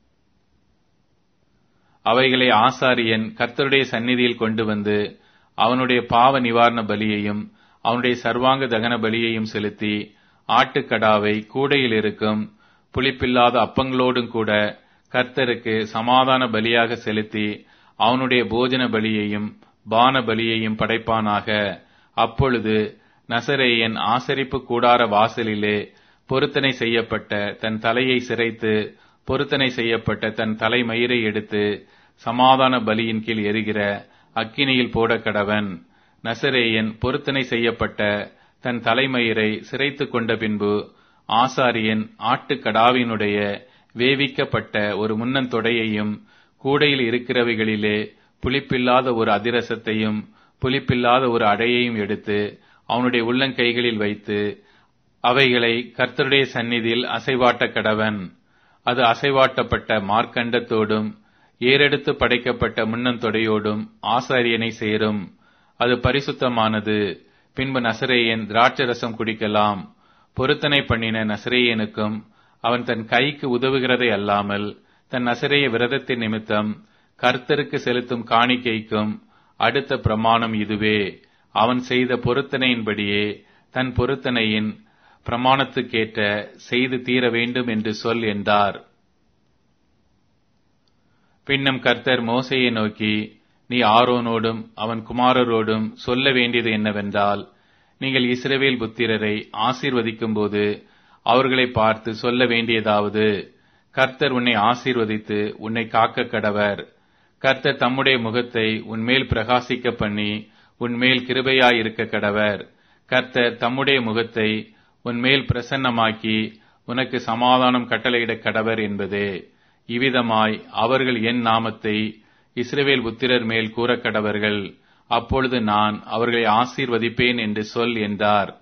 Speaker 1: அவைகளை ஆசாரியன் கர்த்தருடைய சந்நிதியில் கொண்டு வந்து அவனுடைய பாவ நிவாரண பலியையும் அவனுடைய சர்வாங்க தகன பலியையும் செலுத்தி ஆட்டுக்கடாவை கூடையில் இருக்கும் புளிப்பில்லாத அப்பங்களோடும் கூட கர்த்தருக்கு சமாதான பலியாக செலுத்தி அவனுடைய போஜன பலியையும் பான பலியையும் படைப்பானாக அப்பொழுது நசரேயன் ஆசரிப்பு கூடார வாசலிலே பொருத்தனை செய்யப்பட்ட தன் தலையை சிரைத்து பொருத்தனை செய்யப்பட்ட தன் தலைமயிரை எடுத்து சமாதான பலியின் கீழ் எரிகிற அக்கினியில் போட கடவன் நசரேயன் பொருத்தனை செய்யப்பட்ட தன் தலைமயிரை சிரைத்து கொண்ட பின்பு ஆசாரியன் ஆட்டுக்கடாவினுடைய வேவிக்கப்பட்ட ஒரு முன்னந்தொடையையும் கூடையில் இருக்கிறவைகளிலே புளிப்பில்லாத ஒரு அதிரசத்தையும் புளிப்பில்லாத ஒரு அடையையும் எடுத்து அவனுடைய உள்ளங்கைகளில் வைத்து அவைகளை கர்த்தருடைய சந்நிதியில் அசைவாட்ட கடவன் அது அசைவாட்டப்பட்ட மார்க்கண்டத்தோடும் ஏறெடுத்து படைக்கப்பட்ட முன்னந்தொடையோடும் ஆசாரியனை சேரும் அது பரிசுத்தமானது பின்பு நசரேயன் திராட்சரசம் குடிக்கலாம் பொருத்தனை பண்ணின நசரேயனுக்கும் அவன் தன் கைக்கு உதவுகிறதை அல்லாமல் தன் நசரேய விரதத்தின் நிமித்தம் கர்த்தருக்கு செலுத்தும் காணிக்கைக்கும் அடுத்த பிரமாணம் இதுவே அவன் செய்த பொருத்தனையின்படியே தன் பொருத்தனையின் பிரமாணத்துக்கேற்ற செய்து தீர வேண்டும் என்று சொல் என்றார் பின்னும் கர்த்தர் மோசையை நோக்கி நீ ஆரோனோடும் அவன் குமாரரோடும் சொல்ல வேண்டியது என்னவென்றால் நீங்கள் இஸ்ரவேல் புத்திரரை ஆசீர்வதிக்கும் போது அவர்களை பார்த்து சொல்ல வேண்டியதாவது கர்த்தர் உன்னை ஆசீர்வதித்து உன்னை காக்க கடவர் கர்த்தர் தம்முடைய முகத்தை உன்மேல் பிரகாசிக்க பண்ணி உன்மேல் கிருபையாயிருக்க கடவர் கர்த்தர் தம்முடைய முகத்தை உன்மேல் பிரசன்னமாக்கி உனக்கு சமாதானம் கட்டளையிட கடவர் என்பதே இவ்விதமாய் அவர்கள் என் நாமத்தை இஸ்ரவேல் புத்திரர் மேல் கூறக் கடவர்கள் அப்பொழுது நான் அவர்களை ஆசீர்வதிப்பேன் என்று சொல் என்றார்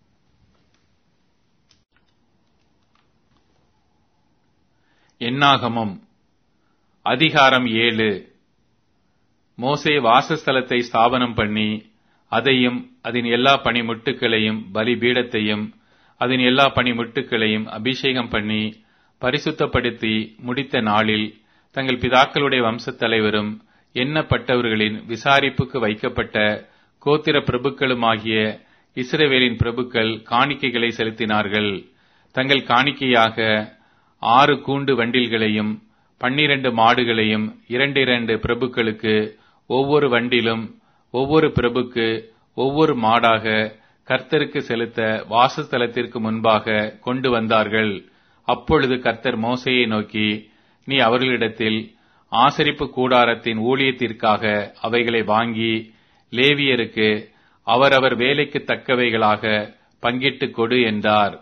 Speaker 1: எண்ணாகமம் அதிகாரம் ஏழு மோசே வாசஸ்தலத்தை ஸ்தாபனம் பண்ணி அதையும் அதன் எல்லா பணிமுட்டுகளையும் பலிபீடத்தையும் அதன் எல்லா பணிமுட்டுகளையும் அபிஷேகம் பண்ணி பரிசுத்தப்படுத்தி முடித்த நாளில் தங்கள் பிதாக்களுடைய வம்சத் தலைவரும் எண்ணப்பட்டவர்களின் விசாரிப்புக்கு வைக்கப்பட்ட கோத்திர பிரபுக்களுமாகிய இஸ்ரவேலின் பிரபுக்கள் காணிக்கைகளை செலுத்தினார்கள் தங்கள் காணிக்கையாக ஆறு கூண்டு வண்டில்களையும் பன்னிரண்டு மாடுகளையும் இரண்டு இரண்டு பிரபுக்களுக்கு ஒவ்வொரு வண்டிலும் ஒவ்வொரு பிரபுக்கு ஒவ்வொரு மாடாக கர்த்தருக்கு செலுத்த வாசஸ்தலத்திற்கு முன்பாக கொண்டு வந்தார்கள் அப்பொழுது கர்த்தர் மோசையை நோக்கி நீ அவர்களிடத்தில் ஆசரிப்பு கூடாரத்தின் ஊழியத்திற்காக அவைகளை வாங்கி லேவியருக்கு அவரவர் வேலைக்கு தக்கவைகளாக பங்கிட்டு கொடு என்றார்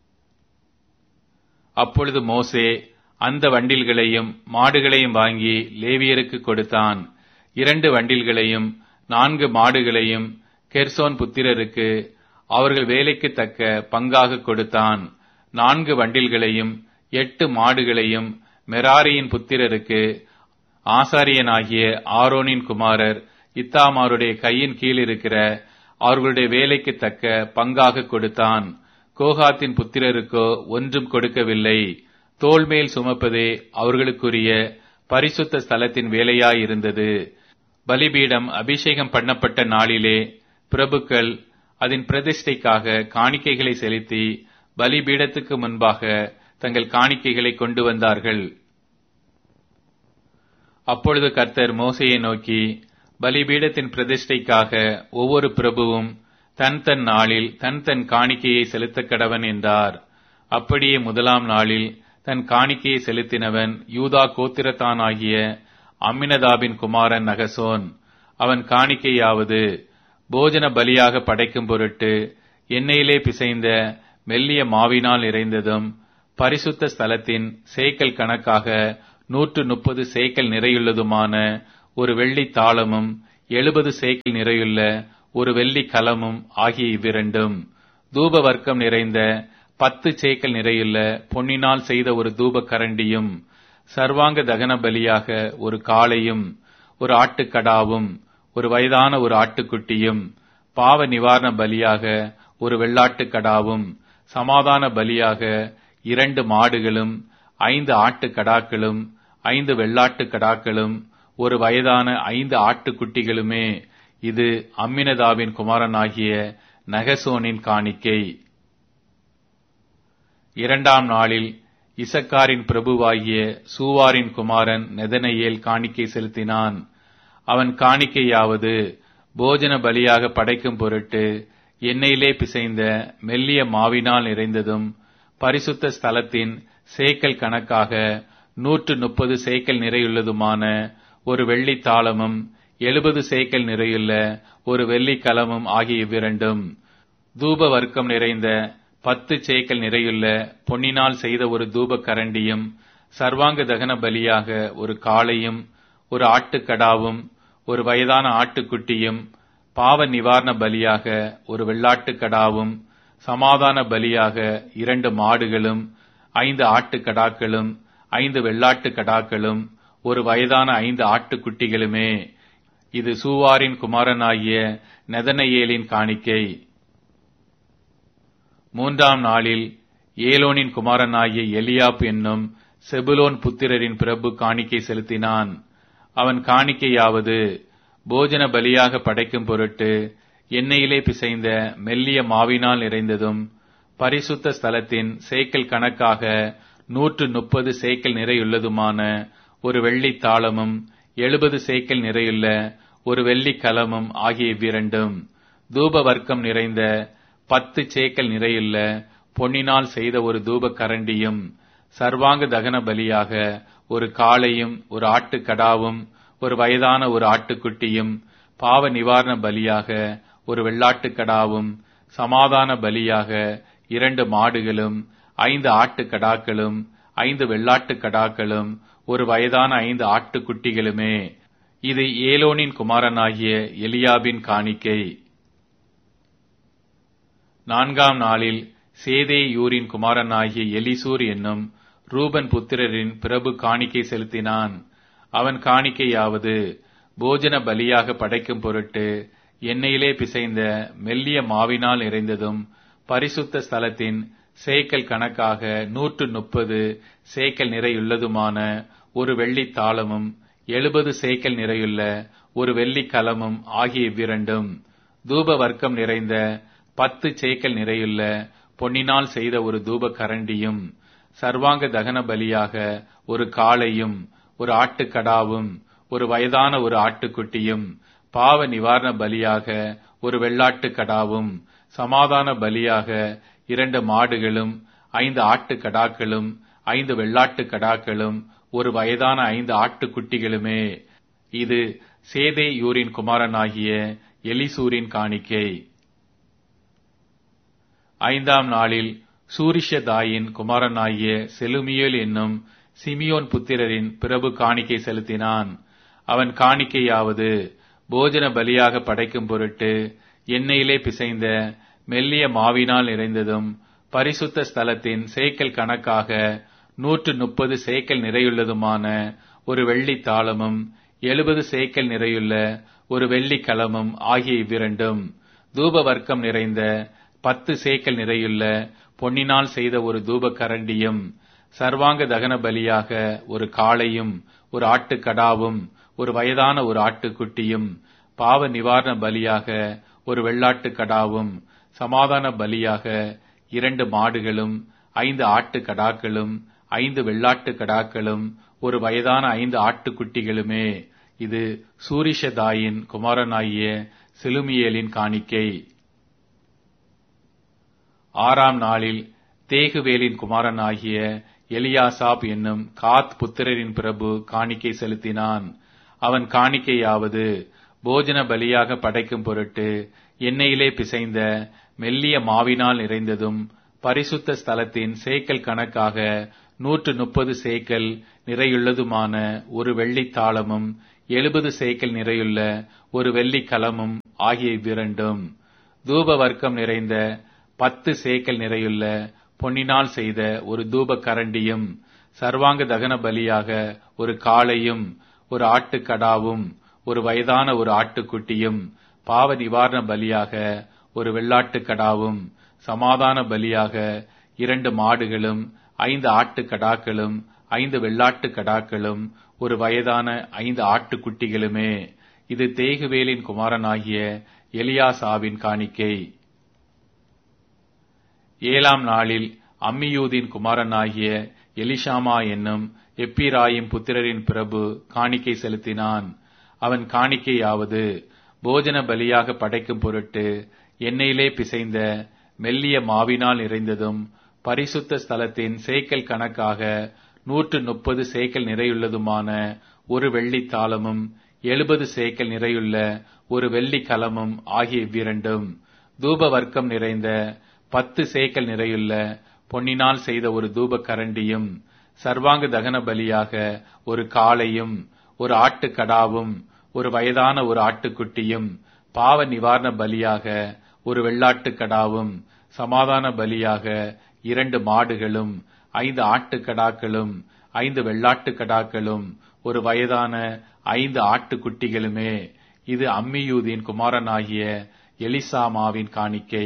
Speaker 1: அப்பொழுது மோசே அந்த வண்டில்களையும் மாடுகளையும் வாங்கி லேவியருக்கு கொடுத்தான் இரண்டு வண்டில்களையும் நான்கு மாடுகளையும் கெர்சோன் புத்திரருக்கு அவர்கள் வேலைக்கு தக்க பங்காக கொடுத்தான் நான்கு வண்டில்களையும் எட்டு மாடுகளையும் மெராரியின் புத்திரருக்கு ஆசாரியனாகிய ஆரோனின் குமாரர் இத்தாமாருடைய கையின் கீழ் இருக்கிற அவர்களுடைய வேலைக்கு தக்க பங்காக கொடுத்தான் கோகாத்தின் புத்திரருக்கோ ஒன்றும் கொடுக்கவில்லை தோல் மேல் சுமப்பதே அவர்களுக்குரிய பரிசுத்த ஸ்தலத்தின் வேலையாயிருந்தது பலிபீடம் அபிஷேகம் பண்ணப்பட்ட நாளிலே பிரபுக்கள் அதன் பிரதிஷ்டைக்காக காணிக்கைகளை செலுத்தி பலிபீடத்துக்கு முன்பாக தங்கள் காணிக்கைகளை கொண்டு வந்தார்கள் அப்பொழுது கர்த்தர் மோசையை நோக்கி பலிபீடத்தின் பிரதிஷ்டைக்காக ஒவ்வொரு பிரபுவும் தன் தன் நாளில் தன் தன் காணிக்கையை செலுத்த கடவன் என்றார் அப்படியே முதலாம் நாளில் தன் காணிக்கையை செலுத்தினவன் யூதா கோத்திரத்தானாகிய அம்மினதாபின் குமாரன் நகசோன் அவன் காணிக்கையாவது போஜன பலியாக படைக்கும் பொருட்டு எண்ணெயிலே பிசைந்த மெல்லிய மாவினால் நிறைந்ததும் பரிசுத்த ஸ்தலத்தின் சேக்கல் கணக்காக நூற்று முப்பது சேக்கல் நிறையுள்ளதுமான ஒரு வெள்ளி தாளமும் எழுபது சேக்கல் நிறையுள்ள ஒரு வெள்ளி கலமும் ஆகிய இவ்விரண்டும் தூப வர்க்கம் நிறைந்த பத்து சேக்கல் நிறையுள்ள பொன்னினால் செய்த ஒரு தூப கரண்டியும் சர்வாங்க தகன பலியாக ஒரு காளையும் ஒரு ஆட்டுக்கடாவும் ஒரு வயதான ஒரு ஆட்டுக்குட்டியும் பாவ நிவாரண பலியாக ஒரு வெள்ளாட்டுக்கடாவும் சமாதான பலியாக இரண்டு மாடுகளும் ஐந்து ஆட்டுக்கடாக்களும் ஐந்து வெள்ளாட்டுக்கடாக்களும் ஒரு வயதான ஐந்து ஆட்டுக்குட்டிகளுமே இது அம்மினதாவின் குமாரனாகிய நகசோனின் காணிக்கை இரண்டாம் நாளில் இசக்காரின் பிரபுவாகிய சூவாரின் குமாரன் நெதனையேல் காணிக்கை செலுத்தினான் அவன் காணிக்கையாவது போஜன பலியாக படைக்கும் பொருட்டு எண்ணெயிலே பிசைந்த மெல்லிய மாவினால் நிறைந்ததும் பரிசுத்த ஸ்தலத்தின் சேக்கல் கணக்காக நூற்று முப்பது சேக்கல் நிறையுள்ளதுமான ஒரு வெள்ளி தாளமும் எழுபது சேக்கல் நிறையுள்ள ஒரு வெள்ளி கலமும் ஆகிய இவ்விரண்டும் தூப வர்க்கம் நிறைந்த பத்து சேக்கல் நிறையுள்ள பொன்னினால் செய்த ஒரு தூப கரண்டியும் சர்வாங்க தகன பலியாக ஒரு காளையும் ஒரு ஆட்டுக்கடாவும் ஒரு வயதான ஆட்டுக்குட்டியும் பாவ நிவாரண பலியாக ஒரு வெள்ளாட்டுக்கடாவும் சமாதான பலியாக இரண்டு மாடுகளும் ஐந்து ஆட்டுக்கடாக்களும் ஐந்து வெள்ளாட்டுக்கடாக்களும் ஒரு வயதான ஐந்து ஆட்டுக்குட்டிகளுமே இது சூவாரின் குமாரனாகிய நெதனையேலின் காணிக்கை மூன்றாம் நாளில் ஏலோனின் குமாரனாகிய எலியாப் என்னும் செபுலோன் புத்திரரின் பிரபு காணிக்கை செலுத்தினான் அவன் காணிக்கையாவது போஜன பலியாக படைக்கும் பொருட்டு எண்ணெயிலே பிசைந்த மெல்லிய மாவினால் நிறைந்ததும் பரிசுத்த ஸ்தலத்தின் சேக்கல் கணக்காக நூற்று முப்பது சேக்கல் நிறையுள்ளதுமான ஒரு வெள்ளி தாளமும் எழுபது சேக்கல் நிறையுள்ள ஒரு வெள்ளி கலமும் ஆகிய இவ்விரண்டும் தூப வர்க்கம் நிறைந்த பத்து சேக்கல் நிறையுள்ள பொன்னினால் செய்த ஒரு தூப கரண்டியும் சர்வாங்க தகன பலியாக ஒரு காளையும் ஒரு ஆட்டுக்கடாவும் ஒரு வயதான ஒரு ஆட்டுக்குட்டியும் பாவ நிவாரண பலியாக ஒரு வெள்ளாட்டுக்கடாவும் சமாதான பலியாக இரண்டு மாடுகளும் ஐந்து ஆட்டுக்கடாக்களும் ஐந்து வெள்ளாட்டுக்கடாக்களும் ஒரு வயதான ஐந்து ஆட்டுக்குட்டிகளுமே இது ஏலோனின் குமாரனாகிய எலியாபின் காணிக்கை நான்காம் நாளில் சேதேயூரின் குமாரனாகிய எலிசூர் என்னும் ரூபன் புத்திரரின் பிரபு காணிக்கை செலுத்தினான் அவன் காணிக்கையாவது போஜன பலியாக படைக்கும் பொருட்டு எண்ணெயிலே பிசைந்த மெல்லிய மாவினால் நிறைந்ததும் பரிசுத்த ஸ்தலத்தின் சேக்கல் கணக்காக நூற்று முப்பது சேக்கல் நிறையுள்ளதுமான ஒரு வெள்ளி தாளமும் எழுபது சேக்கல் நிறையுள்ள ஒரு வெள்ளி கலமும் ஆகிய இவ்விரண்டும் தூப வர்க்கம் நிறைந்த பத்து சேக்கல் நிறையுள்ள பொன்னினால் செய்த ஒரு தூப கரண்டியும் சர்வாங்க தகன பலியாக ஒரு காளையும் ஒரு ஆட்டுக்கடாவும் ஒரு வயதான ஒரு ஆட்டுக்குட்டியும் பாவ நிவாரண பலியாக ஒரு வெள்ளாட்டுக்கடாவும் சமாதான பலியாக இரண்டு மாடுகளும் ஐந்து ஆட்டுக்கடாக்களும் ஐந்து வெள்ளாட்டுக்கடாக்களும் ஒரு வயதான ஐந்து ஆட்டுக்குட்டிகளுமே இது சேதேயூரின் குமாரனாகிய எலிசூரின் காணிக்கை ஐந்தாம் நாளில் சூரிஷதாயின் குமாரனாகிய செலுமியேல் என்னும் சிமியோன் புத்திரரின் பிரபு காணிக்கை செலுத்தினான் அவன் காணிக்கையாவது போஜன பலியாக படைக்கும் பொருட்டு எண்ணெயிலே பிசைந்த மெல்லிய மாவினால் நிறைந்ததும் பரிசுத்த ஸ்தலத்தின் சேக்கல் கணக்காக நூற்று முப்பது சேக்கல் நிறையுள்ளதுமான ஒரு வெள்ளி தாளமும் எழுபது சேக்கல் நிறையுள்ள ஒரு வெள்ளி கலமும் ஆகிய இவ்விரண்டும் தூப வர்க்கம் நிறைந்த பத்து சேக்கல் நிறையுள்ள பொன்னினால் செய்த ஒரு தூப கரண்டியும் சர்வாங்க தகன பலியாக ஒரு காளையும் ஒரு ஆட்டுக்கடாவும் ஒரு வயதான ஒரு ஆட்டுக்குட்டியும் பாவ நிவாரண பலியாக ஒரு வெள்ளாட்டுக்கடாவும் சமாதான பலியாக இரண்டு மாடுகளும் ஐந்து ஆட்டுக்கடாக்களும் ஐந்து வெள்ளாட்டுக்கடாக்களும் ஒரு வயதான ஐந்து ஆட்டுக்குட்டிகளுமே இது சூரிஷதாயின் குமாரனாகிய செலுமியேலின் காணிக்கை ஆறாம் நாளில் தேகுவேலின் குமாரனாகிய எலியாசாப் என்னும் காத் புத்திரரின் பிரபு காணிக்கை செலுத்தினான் அவன் காணிக்கையாவது போஜன பலியாக படைக்கும் பொருட்டு எண்ணெயிலே பிசைந்த மெல்லிய மாவினால் நிறைந்ததும் பரிசுத்த ஸ்தலத்தின் சேக்கல் கணக்காக நூற்று முப்பது சேக்கல் நிறையுள்ளதுமான ஒரு வெள்ளித் தாளமும் எழுபது சேக்கல் நிறையுள்ள ஒரு வெள்ளிக் கலமும் ஆகிய இவ்விரண்டும் தூப வர்க்கம் நிறைந்த பத்து சேக்கல் நிறையுள்ள பொன்னினால் செய்த ஒரு தூப கரண்டியும் சர்வாங்க தகன பலியாக ஒரு காளையும் ஒரு ஆட்டுக்கடாவும் ஒரு வயதான ஒரு ஆட்டுக்குட்டியும் பாவ நிவாரண பலியாக ஒரு வெள்ளாட்டுக்கடாவும் சமாதான பலியாக இரண்டு மாடுகளும் ஐந்து ஆட்டுக்கடாக்களும் ஐந்து வெள்ளாட்டுக்கடாக்களும் ஒரு வயதான ஐந்து ஆட்டுக்குட்டிகளுமே இது தேகுவேலின் குமாரனாகிய எலியாசாவின் காணிக்கை ஏழாம் நாளில் அம்மியூதின் குமாரனாகிய எலிஷாமா என்னும் எப்பிராயிம் புத்திரரின் பிரபு காணிக்கை செலுத்தினான் அவன் காணிக்கையாவது போஜன பலியாக படைக்கும் பொருட்டு எண்ணெயிலே பிசைந்த மெல்லிய மாவினால் நிறைந்ததும் பரிசுத்த ஸ்தலத்தின் சேக்கல் கணக்காக நூற்று முப்பது சேக்கல் நிறையுள்ளதுமான ஒரு வெள்ளித் தாளமும் எழுபது சேக்கல் நிறையுள்ள ஒரு வெள்ளி கலமும் ஆகிய இவ்விரண்டும் தூப வர்க்கம் நிறைந்த பத்து சேக்கல் நிறையுள்ள பொன்னினால் செய்த ஒரு தூப கரண்டியும் சர்வாங்க தகன பலியாக ஒரு காளையும் ஒரு ஆட்டுக்கடாவும் ஒரு வயதான ஒரு ஆட்டுக்குட்டியும் பாவ நிவாரண பலியாக ஒரு வெள்ளாட்டுக்கடாவும் சமாதான பலியாக இரண்டு மாடுகளும் ஐந்து ஆட்டுக்கடாக்களும் ஐந்து வெள்ளாட்டுக்கடாக்களும் ஒரு வயதான ஐந்து ஆட்டுக்குட்டிகளுமே இது அம்மியூதின் குமாரனாகிய எலிசாமாவின் காணிக்கை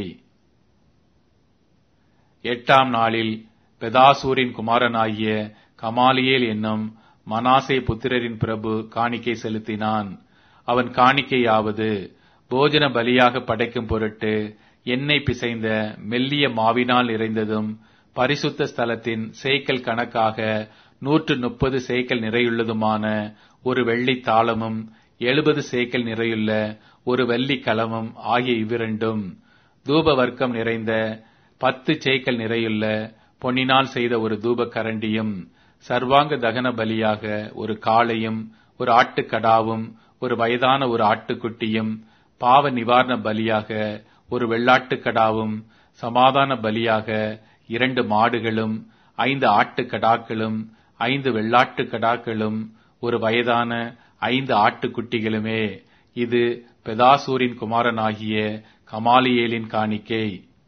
Speaker 1: எட்டாம் நாளில் பெதாசூரின் குமாரனாகிய கமாலியேல் என்னும் மனாசே புத்திரரின் பிரபு காணிக்கை செலுத்தினான் அவன் காணிக்கையாவது போஜன பலியாக படைக்கும் பொருட்டு எண்ணெய் பிசைந்த மெல்லிய மாவினால் நிறைந்ததும் பரிசுத்த ஸ்தலத்தின் சேக்கல் கணக்காக நூற்று முப்பது சேக்கல் நிறையுள்ளதுமான ஒரு வெள்ளித் தாளமும் எழுபது சேக்கல் நிறையுள்ள ஒரு வெள்ளிக் கலமும் ஆகிய இவ்விரண்டும் தூப வர்க்கம் நிறைந்த பத்து சேக்கல் நிறையுள்ள பொன்னினால் செய்த ஒரு தூப கரண்டியும் சர்வாங்க தகன பலியாக ஒரு காளையும் ஒரு ஆட்டுக்கடாவும் ஒரு வயதான ஒரு ஆட்டுக்குட்டியும் பாவ நிவாரண பலியாக ஒரு வெள்ளாட்டுக்கடாவும் சமாதான பலியாக இரண்டு மாடுகளும் ஐந்து ஆட்டுக்கடாக்களும் ஐந்து வெள்ளாட்டுக்கடாக்களும் ஒரு வயதான ஐந்து ஆட்டுக்குட்டிகளுமே இது பெதாசூரின் குமாரனாகிய கமாலியேலின் காணிக்கை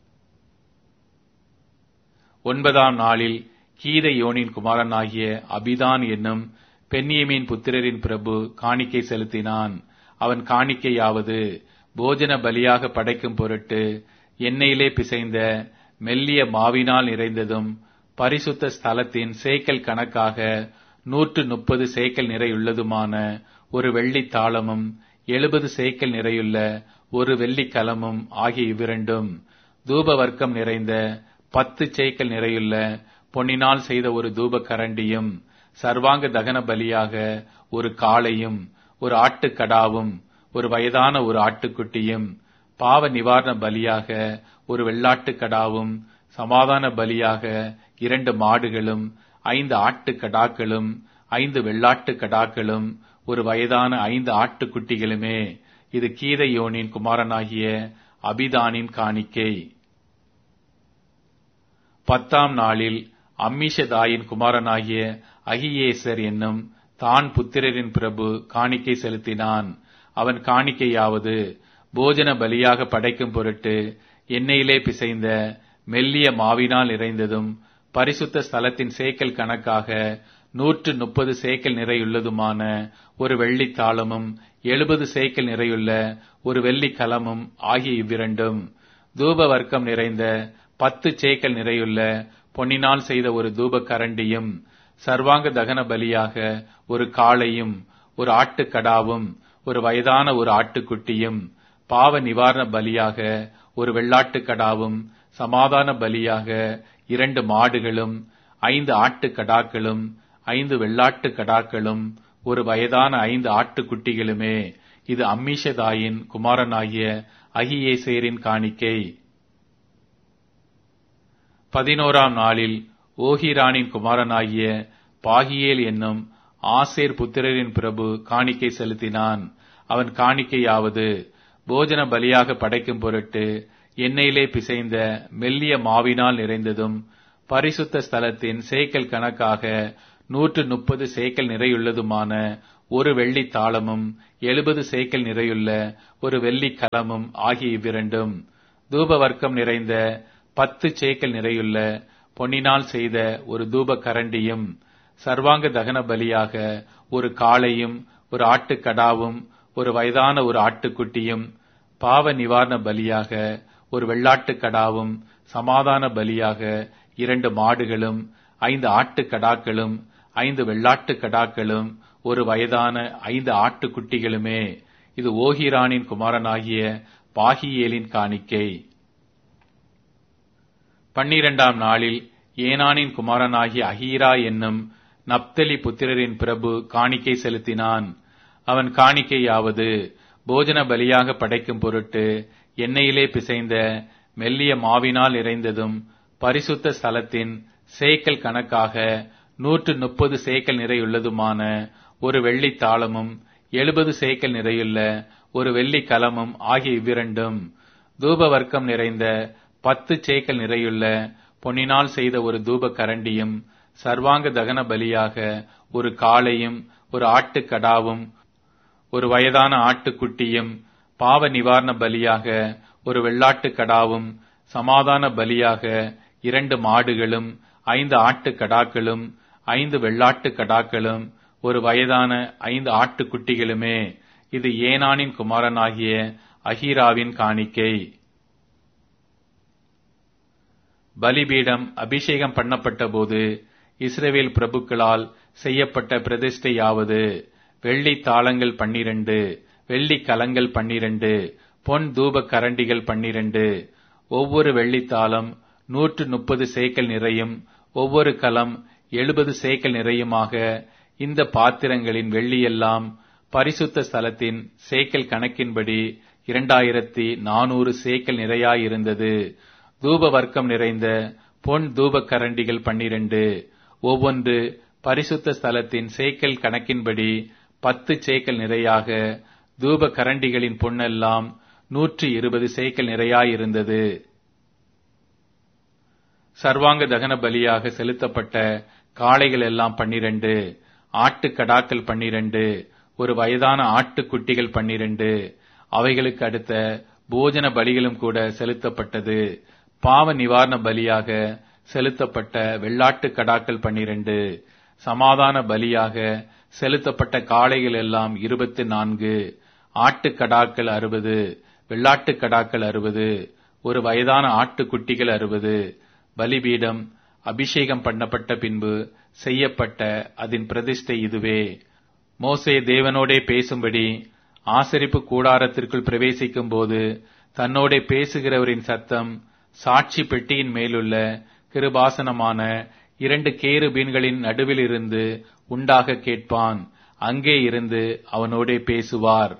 Speaker 1: ஒன்பதாம் நாளில் கீதையோனின் குமாரனாகிய அபிதான் என்னும் பென்னியமின் புத்திரரின் பிரபு காணிக்கை செலுத்தினான் அவன் காணிக்கையாவது போஜன பலியாக படைக்கும் பொருட்டு எண்ணெயிலே பிசைந்த மெல்லிய மாவினால் நிறைந்ததும் பரிசுத்த ஸ்தலத்தின் சேக்கல் கணக்காக நூற்று முப்பது சேக்கல் நிறையுள்ளதுமான ஒரு வெள்ளித் தாளமும் எழுபது சேக்கல் நிறையுள்ள ஒரு வெள்ளிக் கலமும் ஆகிய இவ்விரண்டும் தூப வர்க்கம் நிறைந்த பத்து சேக்கல் நிறையுள்ள பொன்னினால் செய்த ஒரு தூப கரண்டியும் சர்வாங்க தகன பலியாக ஒரு காளையும் ஒரு ஆட்டுக்கடாவும் ஒரு வயதான ஒரு ஆட்டுக்குட்டியும் பாவ நிவாரண பலியாக ஒரு வெள்ளாட்டுக்கடாவும் சமாதான பலியாக இரண்டு மாடுகளும் ஐந்து ஆட்டுக்கடாக்களும் ஐந்து வெள்ளாட்டுக்கடாக்களும் ஒரு வயதான ஐந்து ஆட்டுக்குட்டிகளுமே இது கீதையோனின் குமாரனாகிய அபிதானின் காணிக்கை பத்தாம் நாளில் அம்மிஷதாயின் குமாரனாகிய அகியேசர் என்னும் தான் புத்திரரின் பிரபு காணிக்கை செலுத்தினான் அவன் காணிக்கையாவது போஜன பலியாக படைக்கும் பொருட்டு எண்ணெயிலே பிசைந்த மெல்லிய மாவினால் நிறைந்ததும் பரிசுத்த ஸ்தலத்தின் சேக்கல் கணக்காக நூற்று முப்பது சேக்கல் நிறையுள்ளதுமான ஒரு வெள்ளித் தாளமும் எழுபது சேக்கல் நிறையுள்ள ஒரு வெள்ளிக் கலமும் ஆகிய இவ்விரண்டும் தூப வர்க்கம் நிறைந்த பத்து சேக்கல் நிறையுள்ள பொன்னினால் செய்த ஒரு தூப கரண்டியும் சர்வாங்க தகன பலியாக ஒரு காளையும் ஒரு ஆட்டுக்கடாவும் ஒரு வயதான ஒரு ஆட்டுக்குட்டியும் பாவ நிவாரண பலியாக ஒரு வெள்ளாட்டுக்கடாவும் சமாதான பலியாக இரண்டு மாடுகளும் ஐந்து ஆட்டுக்கடாக்களும் ஐந்து வெள்ளாட்டுக்கடாக்களும் ஒரு வயதான ஐந்து ஆட்டுக்குட்டிகளுமே இது அம்மிஷதாயின் குமாரனாகிய அகியேசேரின் காணிக்கை பதினோராம் நாளில் ஓஹிரானின் குமாரனாகிய பாகியேல் என்னும் ஆசேர் புத்திரரின் பிரபு காணிக்கை செலுத்தினான் அவன் காணிக்கையாவது போஜன பலியாக படைக்கும் பொருட்டு எண்ணெயிலே பிசைந்த மெல்லிய மாவினால் நிறைந்ததும் பரிசுத்த ஸ்தலத்தின் சேக்கல் கணக்காக நூற்று முப்பது சேக்கல் நிறையுள்ளதுமான ஒரு வெள்ளி தாளமும் எழுபது சேக்கல் நிறையுள்ள ஒரு வெள்ளி கலமும் ஆகிய இவ்விரண்டும் தூப வர்க்கம் நிறைந்த பத்து சேக்கல் நிறையுள்ள பொன்னினால் செய்த ஒரு தூப கரண்டியும் சர்வாங்க தகன பலியாக ஒரு காளையும் ஒரு ஆட்டுக்கடாவும் ஒரு வயதான ஒரு ஆட்டுக்குட்டியும் பாவ நிவாரண பலியாக ஒரு வெள்ளாட்டுக்கடாவும் சமாதான பலியாக இரண்டு மாடுகளும் ஐந்து ஆட்டுக்கடாக்களும் ஐந்து வெள்ளாட்டுக்கடாக்களும் ஒரு வயதான ஐந்து ஆட்டுக்குட்டிகளுமே இது ஓகிரானின் குமாரனாகிய பாகியேலின் காணிக்கை பன்னிரண்டாம் நாளில் ஏனானின் குமாரனாகிய அஹீரா என்னும் நப்தலி புத்திரரின் பிரபு காணிக்கை செலுத்தினான் அவன் காணிக்கையாவது போஜன பலியாக படைக்கும் பொருட்டு எண்ணெயிலே பிசைந்த மெல்லிய மாவினால் இறைந்ததும் பரிசுத்த ஸ்தலத்தின் சேக்கல் கணக்காக நூற்று முப்பது சேக்கல் நிறையுள்ளதுமான ஒரு வெள்ளி தாளமும் எழுபது சேக்கல் நிறையுள்ள ஒரு வெள்ளி கலமும் ஆகிய இவ்விரண்டும் தூப வர்க்கம் நிறைந்த பத்து சேக்கல் நிறையுள்ள பொன்னினால் செய்த ஒரு தூப கரண்டியும் சர்வாங்க தகன பலியாக ஒரு காளையும் ஒரு ஆட்டுக்கடாவும் ஒரு வயதான ஆட்டுக்குட்டியும் பாவ நிவாரண பலியாக ஒரு வெள்ளாட்டுக்கடாவும் சமாதான பலியாக இரண்டு மாடுகளும் ஐந்து ஆட்டுக்கடாக்களும் ஐந்து வெள்ளாட்டுக்கடாக்களும் ஒரு வயதான ஐந்து ஆட்டுக்குட்டிகளுமே இது ஏனானின் குமாரனாகிய அஹீராவின் காணிக்கை பலிபீடம் அபிஷேகம் பண்ணப்பட்ட போது இஸ்ரவேல் பிரபுக்களால் செய்யப்பட்ட பிரதிஷ்டையாவது வெள்ளி தாளங்கள் பன்னிரண்டு வெள்ளி கலங்கள் பன்னிரண்டு பொன் தூப கரண்டிகள் பன்னிரண்டு ஒவ்வொரு வெள்ளித்தாளம் நூற்று முப்பது சேக்கல் நிறையும் ஒவ்வொரு கலம் எழுபது சேக்கல் நிறையுமாக இந்த பாத்திரங்களின் வெள்ளியெல்லாம் பரிசுத்த ஸ்தலத்தின் சேக்கல் கணக்கின்படி இரண்டாயிரத்தி நானூறு சேக்கல் நிறையாயிருந்தது தூப வர்க்கம் நிறைந்த பொன் தூப கரண்டிகள் பன்னிரண்டு ஒவ்வொன்று பரிசுத்த ஸ்தலத்தின் சேக்கல் கணக்கின்படி பத்து சேக்கல் நிறையாக தூப கரண்டிகளின் பொன்னெல்லாம் நூற்றி இருபது சேக்கல் நிறையாயிருந்தது சர்வாங்க தகன பலியாக செலுத்தப்பட்ட காளைகள் எல்லாம் பன்னிரண்டு ஆட்டுக்கடாக்கள் பன்னிரண்டு ஒரு வயதான ஆட்டுக்குட்டிகள் பன்னிரண்டு அவைகளுக்கு அடுத்த போஜன பலிகளும் கூட செலுத்தப்பட்டது பாவ நிவாரண பலியாக செலுத்தப்பட்ட வெள்ளாட்டு கடாக்கள் பன்னிரண்டு சமாதான பலியாக செலுத்தப்பட்ட காளைகள் எல்லாம் இருபத்தி நான்கு ஆட்டுக்கடாக்கள் அறுபது வெள்ளாட்டு கடாக்கள் அறுபது ஒரு வயதான ஆட்டுக்குட்டிகள் அறுபது பலிபீடம் அபிஷேகம் பண்ணப்பட்ட பின்பு செய்யப்பட்ட அதன் பிரதிஷ்டை இதுவே மோசே தேவனோடே பேசும்படி ஆசரிப்பு கூடாரத்திற்குள் பிரவேசிக்கும் போது தன்னோடே பேசுகிறவரின் சத்தம் சாட்சி பெட்டியின் மேலுள்ள கிருபாசனமான இரண்டு கேருபீன்களின் நடுவில் இருந்து உண்டாக கேட்பான் அங்கே இருந்து அவனோடே பேசுவார்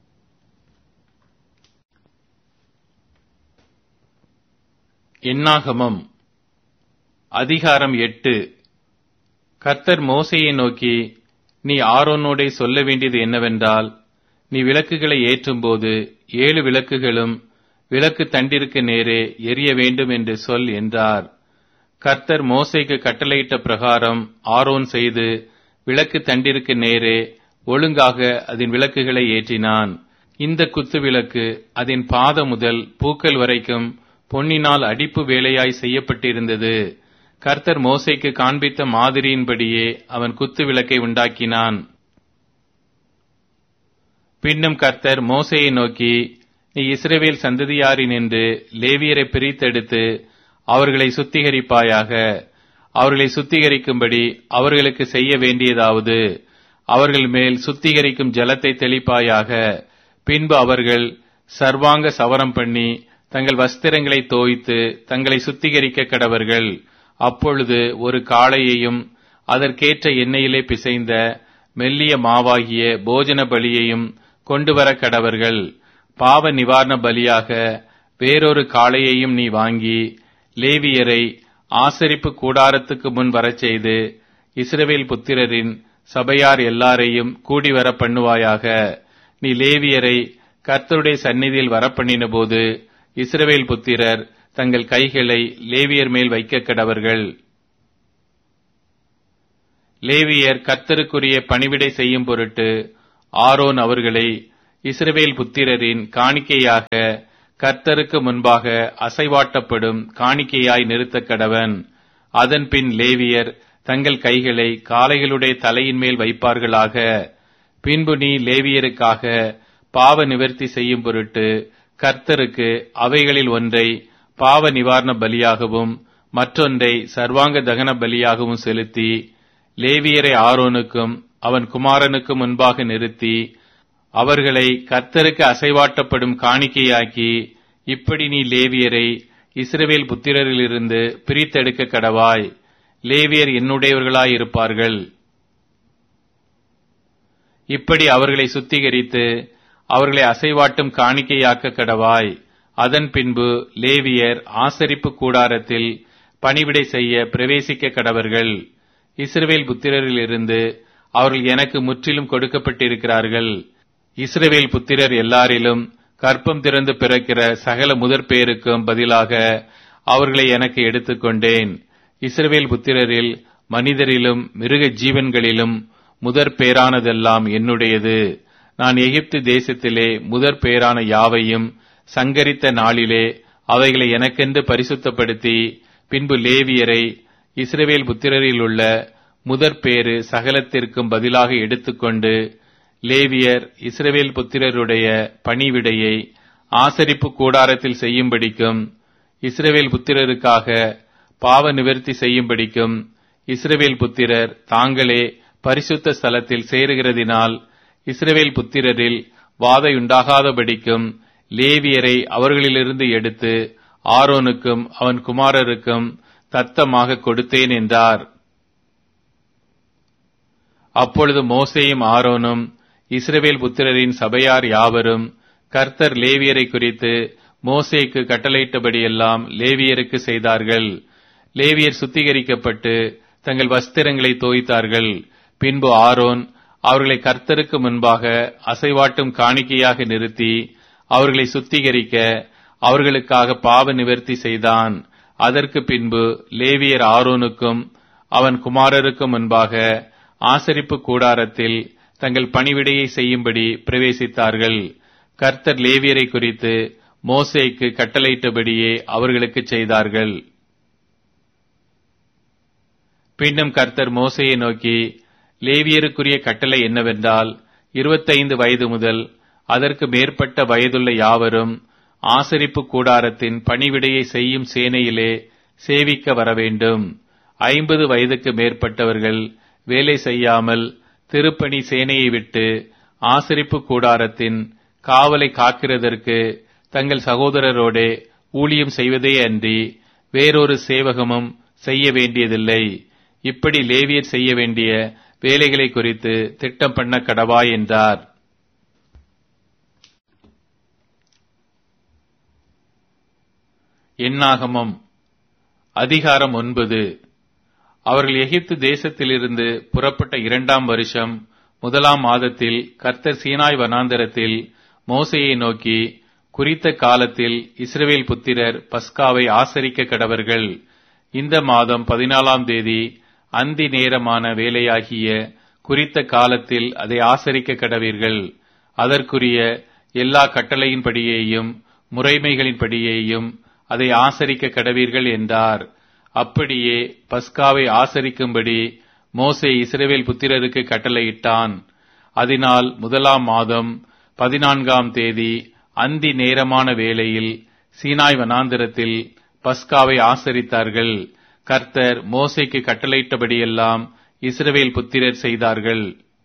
Speaker 1: எண்ணாகமம் அதிகாரம் எட்டு கர்த்தர் மோசையை நோக்கி நீ ஆரோனோடே சொல்ல வேண்டியது என்னவென்றால் நீ விளக்குகளை ஏற்றும்போது ஏழு விளக்குகளும் விளக்கு தண்டிற்கு நேரே எரிய வேண்டும் என்று சொல் என்றார் கர்த்தர் மோசைக்கு கட்டளையிட்ட பிரகாரம் ஆரோன் செய்து விளக்கு தண்டிற்கு நேரே ஒழுங்காக அதன் விளக்குகளை ஏற்றினான் இந்த குத்து விளக்கு அதன் பாத முதல் பூக்கள் வரைக்கும் பொன்னினால் அடிப்பு வேலையாய் செய்யப்பட்டிருந்தது கர்த்தர் மோசைக்கு காண்பித்த மாதிரியின்படியே அவன் குத்து விளக்கை உண்டாக்கினான் பின்னும் கர்த்தர் மோசையை நோக்கி நீ இஸ்ரவேல் சந்ததியாரின் என்று லேவியரை பிரித்தெடுத்து அவர்களை சுத்திகரிப்பாயாக அவர்களை சுத்திகரிக்கும்படி அவர்களுக்கு செய்ய வேண்டியதாவது அவர்கள் மேல் சுத்திகரிக்கும் ஜலத்தை தெளிப்பாயாக பின்பு அவர்கள் சர்வாங்க சவரம் பண்ணி தங்கள் வஸ்திரங்களை தோய்த்து தங்களை சுத்திகரிக்க கடவர்கள் அப்பொழுது ஒரு காளையையும் அதற்கேற்ற எண்ணெயிலே பிசைந்த மெல்லிய மாவாகிய போஜன பலியையும் கொண்டு வர கடவர்கள் பாவ நிவாரண பலியாக வேறொரு காளையையும் நீ வாங்கி லேவியரை ஆசரிப்பு கூடாரத்துக்கு முன் வரச் செய்து இஸ்ரவேல் புத்திரரின் சபையார் எல்லாரையும் கூடி வர பண்ணுவாயாக நீ லேவியரை கர்த்தருடைய சந்நிதியில் வரப்பண்ணின போது இஸ்ரவேல் புத்திரர் தங்கள் கைகளை லேவியர் மேல் வைக்க கடவர்கள் லேவியர் கர்த்தருக்குரிய பணிவிடை செய்யும் பொருட்டு ஆரோன் அவர்களை இஸ்ரவேல் புத்திரரின் காணிக்கையாக கர்த்தருக்கு முன்பாக அசைவாட்டப்படும் காணிக்கையாய் நிறுத்தக் கடவன் அதன்பின் லேவியர் தங்கள் கைகளை காளைகளுடைய தலையின் மேல் வைப்பார்களாக பின்பு நீ லேவியருக்காக பாவ நிவர்த்தி செய்யும் பொருட்டு கர்த்தருக்கு அவைகளில் ஒன்றை பாவ நிவாரண பலியாகவும் மற்றொன்றை சர்வாங்க தகன பலியாகவும் செலுத்தி லேவியரை ஆரோனுக்கும் அவன் குமாரனுக்கும் முன்பாக நிறுத்தி அவர்களை கர்த்தருக்கு அசைவாட்டப்படும் காணிக்கையாக்கி இப்படி நீ லேவியரை இஸ்ரவேல் புத்திரரிலிருந்து பிரித்தெடுக்க கடவாய் லேவியர் என்னுடையவர்களாயிருப்பார்கள் இப்படி அவர்களை சுத்திகரித்து அவர்களை அசைவாட்டும் காணிக்கையாக்க கடவாய் அதன் பின்பு லேவியர் ஆசரிப்பு கூடாரத்தில் பணிவிடை செய்ய பிரவேசிக்க கடவர்கள் இஸ்ரவேல் புத்திரரிலிருந்து அவர்கள் எனக்கு முற்றிலும் கொடுக்கப்பட்டிருக்கிறார்கள் இஸ்ரவேல் புத்திரர் எல்லாரிலும் கற்பம் திறந்து பிறக்கிற சகல முதற் பேருக்கும் பதிலாக அவர்களை எனக்கு எடுத்துக்கொண்டேன் இஸ்ரவேல் புத்திரரில் மனிதரிலும் மிருக ஜீவன்களிலும் முதற் பேரானதெல்லாம் என்னுடையது நான் எகிப்து தேசத்திலே முதற் பேரான யாவையும் சங்கரித்த நாளிலே அவைகளை எனக்கென்று பரிசுத்தப்படுத்தி பின்பு லேவியரை இஸ்ரவேல் புத்திரரில் உள்ள முதற் பேறு சகலத்திற்கும் பதிலாக எடுத்துக்கொண்டு லேவியர் இஸ்ரவேல் புத்திரருடைய பணிவிடையை ஆசரிப்பு கூடாரத்தில் செய்யும்படிக்கும் இஸ்ரவேல் புத்திரருக்காக பாவ நிவர்த்தி செய்யும்படிக்கும் இஸ்ரவேல் புத்திரர் தாங்களே பரிசுத்த ஸ்தலத்தில் சேருகிறதினால் இஸ்ரவேல் புத்திரரில் வாதையுண்டாகாதபடிக்கும் லேவியரை அவர்களிலிருந்து எடுத்து ஆரோனுக்கும் அவன் குமாரருக்கும் தத்தமாக கொடுத்தேன் என்றார் அப்பொழுது மோசேயும் ஆரோனும் இஸ்ரவேல் புத்திரரின் சபையார் யாவரும் கர்த்தர் லேவியரை குறித்து மோசேக்கு கட்டளையிட்டபடியெல்லாம் லேவியருக்கு செய்தார்கள் லேவியர் சுத்திகரிக்கப்பட்டு தங்கள் வஸ்திரங்களை தோய்த்தார்கள் பின்பு ஆரோன் அவர்களை கர்த்தருக்கு முன்பாக அசைவாட்டும் காணிக்கையாக நிறுத்தி அவர்களை சுத்திகரிக்க அவர்களுக்காக பாவ நிவர்த்தி செய்தான் அதற்கு பின்பு லேவியர் ஆரோனுக்கும் அவன் குமாரருக்கும் முன்பாக ஆசரிப்பு கூடாரத்தில் தங்கள் பணிவிடையை செய்யும்படி பிரவேசித்தார்கள் கர்த்தர் லேவியரை குறித்து மோசேக்கு கட்டளையிட்டபடியே அவர்களுக்கு செய்தார்கள் பின்னும் கர்த்தர் மோசையை நோக்கி லேவியருக்குரிய கட்டளை என்னவென்றால் இருபத்தைந்து வயது முதல் அதற்கு மேற்பட்ட வயதுள்ள யாவரும் ஆசரிப்பு கூடாரத்தின் பணிவிடையை செய்யும் சேனையிலே சேவிக்க வர வேண்டும் ஐம்பது வயதுக்கு மேற்பட்டவர்கள் வேலை செய்யாமல் திருப்பணி சேனையை விட்டு ஆசரிப்பு கூடாரத்தின் காவலை காக்கிறதற்கு தங்கள் சகோதரரோடே ஊழியம் செய்வதே அன்றி வேறொரு சேவகமும் செய்ய வேண்டியதில்லை இப்படி லேவியர் செய்ய வேண்டிய வேலைகளை குறித்து திட்டம் பண்ண கடவாய் என்றார் எண்ணாகமம் அதிகாரம் ஒன்பது அவர்கள் எகிப்து தேசத்திலிருந்து புறப்பட்ட இரண்டாம் வருஷம் முதலாம் மாதத்தில் கர்த்தர் சீனாய் வனாந்தரத்தில் மோசையை நோக்கி குறித்த காலத்தில் இஸ்ரவேல் புத்திரர் பஸ்காவை ஆசரிக்க கடவர்கள் இந்த மாதம் பதினாலாம் தேதி அந்தி நேரமான வேலையாகிய குறித்த காலத்தில் அதை ஆசரிக்க கடவீர்கள் அதற்குரிய எல்லா கட்டளையின்படியேயும் முறைமைகளின்படியேயும் அதை ஆசரிக்க கடவீர்கள் என்றார் அப்படியே பஸ்காவை ஆசரிக்கும்படி மோசே இஸ்ரவேல் புத்திரருக்கு கட்டளையிட்டான் அதனால் முதலாம் மாதம் பதினான்காம் தேதி அந்தி நேரமான வேளையில் சீனாய் வனாந்திரத்தில் பஸ்காவை ஆசரித்தார்கள் கர்த்தர் மோசைக்கு கட்டளையிட்டபடியெல்லாம் இஸ்ரவேல் புத்திரர் செய்தார்கள்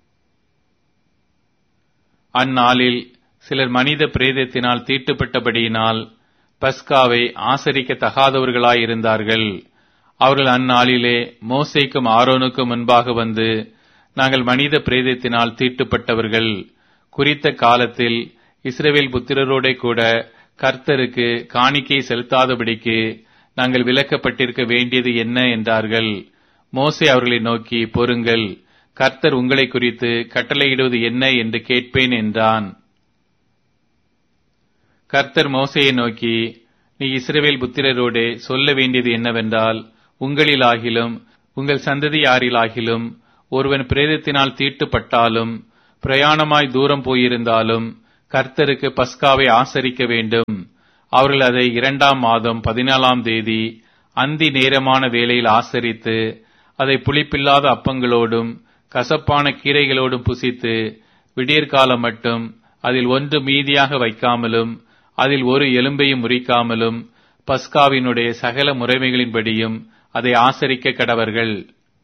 Speaker 1: அந்நாளில் சிலர் மனித பிரேதத்தினால் தீட்டுப்பட்டபடியினால் பஸ்காவை ஆசரிக்க தகாதவர்களாயிருந்தார்கள் அவர்கள் அந்நாளிலே மோசைக்கும் ஆரோனுக்கும் முன்பாக வந்து நாங்கள் மனித பிரேதத்தினால் தீட்டுப்பட்டவர்கள் குறித்த காலத்தில் இஸ்ரவேல் புத்திரரோட கூட கர்த்தருக்கு காணிக்கை செலுத்தாதபடிக்கு நாங்கள் விலக்கப்பட்டிருக்க வேண்டியது என்ன என்றார்கள் மோசே அவர்களை நோக்கி பொறுங்கள் கர்த்தர் உங்களை குறித்து கட்டளையிடுவது என்ன என்று கேட்பேன் என்றான் கர்த்தர் மோசையை நோக்கி நீ இஸ்ரவேல் புத்திரரோடே சொல்ல வேண்டியது என்னவென்றால் உங்களிலாகிலும் உங்கள் சந்ததியாரிலாகிலும் ஒருவன் பிரேதத்தினால் தீட்டுப்பட்டாலும் பிரயாணமாய் தூரம் போயிருந்தாலும் கர்த்தருக்கு பஸ்காவை ஆசரிக்க வேண்டும் அவர்கள் அதை இரண்டாம் மாதம் பதினாலாம் தேதி அந்தி நேரமான வேளையில் ஆசரித்து அதை புளிப்பில்லாத அப்பங்களோடும் கசப்பான கீரைகளோடும் புசித்து விடியற்காலம் மட்டும் அதில் ஒன்று மீதியாக வைக்காமலும் அதில் ஒரு எலும்பையும் முறிக்காமலும் பஸ்காவினுடைய சகல முறைமைகளின்படியும் அதை ஆசரிக்க கடவர்கள்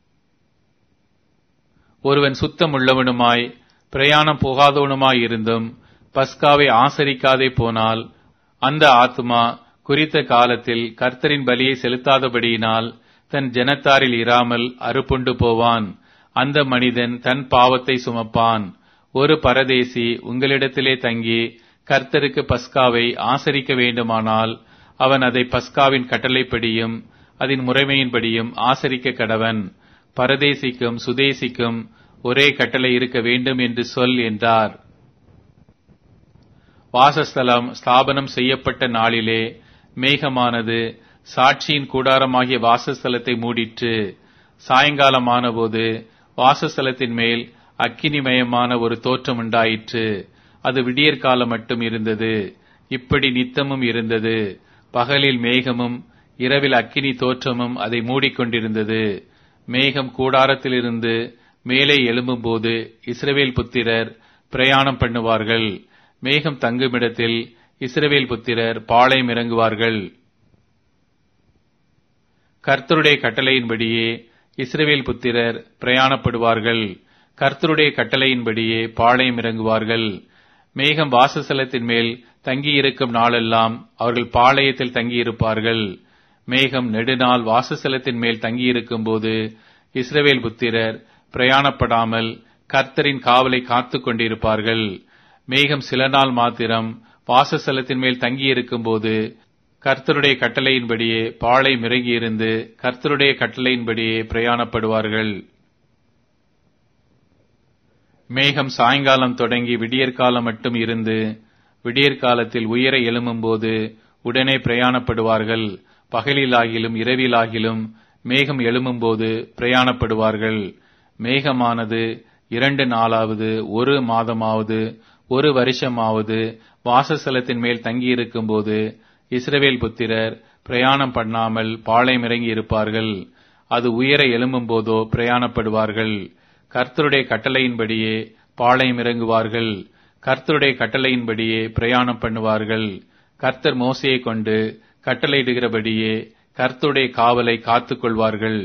Speaker 1: ஒருவன் சுத்தமுள்ளவனுமாய் பிரயாணம் போகாதவனுமாய் இருந்தும் பஸ்காவை ஆசரிக்காதே போனால் அந்த ஆத்மா குறித்த காலத்தில் கர்த்தரின் பலியை செலுத்தாதபடியினால் தன் ஜனத்தாரில் இராமல் அறுப்புண்டு போவான் அந்த மனிதன் தன் பாவத்தை சுமப்பான் ஒரு பரதேசி உங்களிடத்திலே தங்கி கர்த்தருக்கு பஸ்காவை ஆசரிக்க வேண்டுமானால் அவன் அதை பஸ்காவின் கட்டளைப்படியும் அதன் முறைமையின்படியும் ஆசரிக்க கடவன் பரதேசிக்கும் சுதேசிக்கும் ஒரே கட்டளை இருக்க வேண்டும் என்று சொல் என்றார் வாசஸ்தலம் ஸ்தாபனம் செய்யப்பட்ட நாளிலே மேகமானது சாட்சியின் கூடாரமாகிய வாசஸ்தலத்தை மூடிற்று சாயங்காலமானபோது வாசஸ்தலத்தின் மேல் அக்கினிமயமான ஒரு தோற்றம் உண்டாயிற்று அது விடியற்காலம் மட்டும் இருந்தது இப்படி நித்தமும் இருந்தது பகலில் மேகமும் இரவில் அக்கினி தோற்றமும் அதை மூடிக்கொண்டிருந்தது மேகம் கூடாரத்திலிருந்து மேலே எழும்பும்போது இஸ்ரவேல் புத்திரர் பிரயாணம் பண்ணுவார்கள் மேகம் தங்குமிடத்தில் இஸ்ரவேல் புத்திரர் பாளையம் இறங்குவார்கள் கர்த்தருடைய கட்டளையின்படியே இஸ்ரவேல் புத்திரர் பிரயாணப்படுவார்கள் கர்த்தருடைய கட்டளையின்படியே பாளையம் இறங்குவார்கள் மேகம் வாசஸ்தலத்தின் மேல் தங்கியிருக்கும் நாளெல்லாம் அவர்கள் பாளையத்தில் தங்கியிருப்பார்கள் மேகம் நெடுநாள் வாசஸ்தலத்தின் மேல் தங்கியிருக்கும் போது இஸ்ரவேல் புத்திரர் பிரயாணப்படாமல் கர்த்தரின் காவலை காத்துக் கொண்டிருப்பார்கள் மேகம் சில நாள் மாத்திரம் வாசஸ்தலத்தின் மேல் தங்கியிருக்கும் போது கர்த்தருடைய கட்டளையின்படியே பாளை மிறங்கியிருந்து கர்த்தருடைய கட்டளையின்படியே பிரயாணப்படுவார்கள் மேகம் சாயங்காலம் தொடங்கி விடியற்காலம் மட்டும் இருந்து விடியற்காலத்தில் உயர எழும்பும்போது உடனே பிரயாணப்படுவார்கள் பகலிலாகிலும் இரவிலாகிலும் மேகம் எழும்பும்போது பிரயாணப்படுவார்கள் மேகமானது இரண்டு நாளாவது ஒரு மாதமாவது ஒரு வருஷமாவது வாசஸ்தலத்தின் மேல் தங்கியிருக்கும் போது இஸ்ரவேல் புத்திரர் பிரயாணம் பண்ணாமல் பாளையம் இறங்கி இருப்பார்கள் அது உயர எழும்பும் போதோ பிரயாணப்படுவார்கள் கர்த்தருடைய கட்டளையின்படியே பாளையம் இறங்குவார்கள் கர்த்தருடைய கட்டளையின்படியே பிரயாணம் பண்ணுவார்கள் கர்த்தர் மோசையை கொண்டு கட்டளையிடுகிறபடியே கர்த்தருடைய காவலை காத்துக் கொள்வார்கள்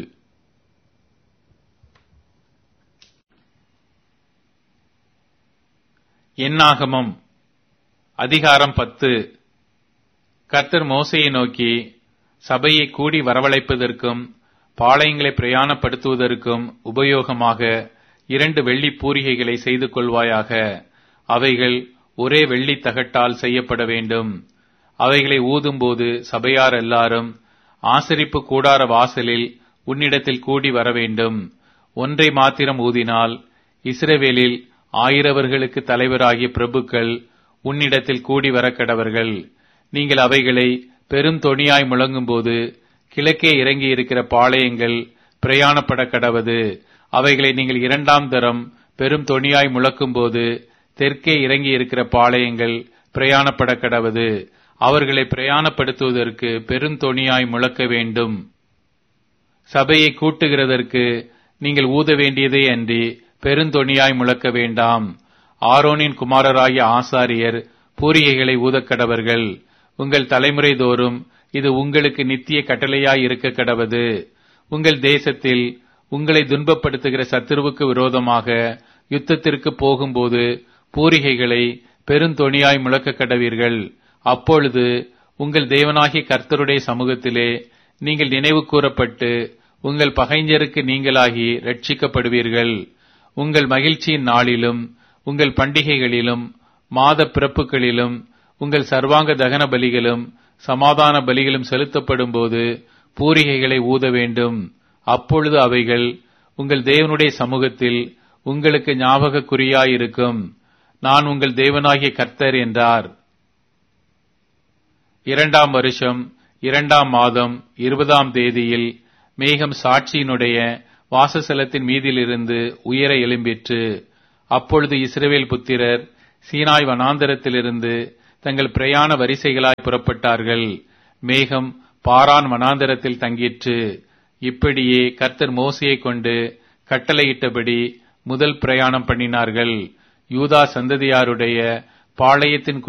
Speaker 1: எண்ணாகமம் அதிகாரம் பத்து கர்த்தர் மோசையை நோக்கி சபையை கூடி வரவழைப்பதற்கும் பாளையங்களை பிரயாணப்படுத்துவதற்கும் உபயோகமாக இரண்டு வெள்ளி பூரிகைகளை செய்து கொள்வாயாக அவைகள் ஒரே வெள்ளி தகட்டால் செய்யப்பட வேண்டும் அவைகளை ஊதும்போது சபையார் எல்லாரும் ஆசரிப்பு கூடார வாசலில் உன்னிடத்தில் கூடி வர வேண்டும் ஒன்றை மாத்திரம் ஊதினால் இஸ்ரவேலில் ஆயிரவர்களுக்கு தலைவராகிய பிரபுக்கள் உன்னிடத்தில் கூடி வரக்கடவர்கள் நீங்கள் அவைகளை பெரும் தொனியாய் முழங்கும்போது கிழக்கே இறங்கி இருக்கிற பாளையங்கள் பிரயாணப்பட கடவது அவைகளை நீங்கள் இரண்டாம் தரம் பெரும் தொனியாய் முழக்கும்போது தெற்கே இறங்கி இருக்கிற பாளையங்கள் பிரயாணப்பட கடவது அவர்களை பிரயாணப்படுத்துவதற்கு பெருந்தொணியாய் முழக்க வேண்டும் சபையை கூட்டுகிறதற்கு நீங்கள் ஊத வேண்டியதே அன்றி பெருந்தொணியாய் முழக்க வேண்டாம் ஆரோனின் குமாரராகிய ஆசாரியர் பூரிகைகளை ஊதக்கடவர்கள் உங்கள் தலைமுறை தோறும் இது உங்களுக்கு நித்திய கட்டளையாய் இருக்க கடவது உங்கள் தேசத்தில் உங்களை துன்பப்படுத்துகிற சத்துருவுக்கு விரோதமாக யுத்தத்திற்கு போகும்போது பூரிகைகளை பெருந்தொணியாய் முழக்க கடவீர்கள் அப்பொழுது உங்கள் தேவனாகிய கர்த்தருடைய சமூகத்திலே நீங்கள் நினைவு கூறப்பட்டு உங்கள் பகைஞருக்கு நீங்களாகி ரட்சிக்கப்படுவீர்கள் உங்கள் மகிழ்ச்சியின் நாளிலும் உங்கள் பண்டிகைகளிலும் மாத பிறப்புகளிலும் உங்கள் சர்வாங்க தகன பலிகளும் சமாதான பலிகளும் செலுத்தப்படும் போது பூரிகைகளை ஊத வேண்டும் அப்பொழுது அவைகள் உங்கள் தேவனுடைய சமூகத்தில் உங்களுக்கு ஞாபக குறியாயிருக்கும் நான் உங்கள் தேவனாகிய கர்த்தர் என்றார் இரண்டாம் வருஷம் இரண்டாம் மாதம் இருபதாம் தேதியில் மேகம் சாட்சியினுடைய வாசஸ்தலத்தின் மீதிலிருந்து உயர எழும்பிற்று அப்பொழுது இஸ்ரவேல் புத்திரர் சீனாய் வனாந்தரத்திலிருந்து தங்கள் பிரயாண வரிசைகளாய் புறப்பட்டார்கள் மேகம் பாரான் வனாந்தரத்தில் தங்கிற்று இப்படியே கர்த்தர் மோசையை கொண்டு கட்டளையிட்டபடி முதல் பிரயாணம் பண்ணினார்கள் யூதா சந்ததியாருடைய பாளையத்தின்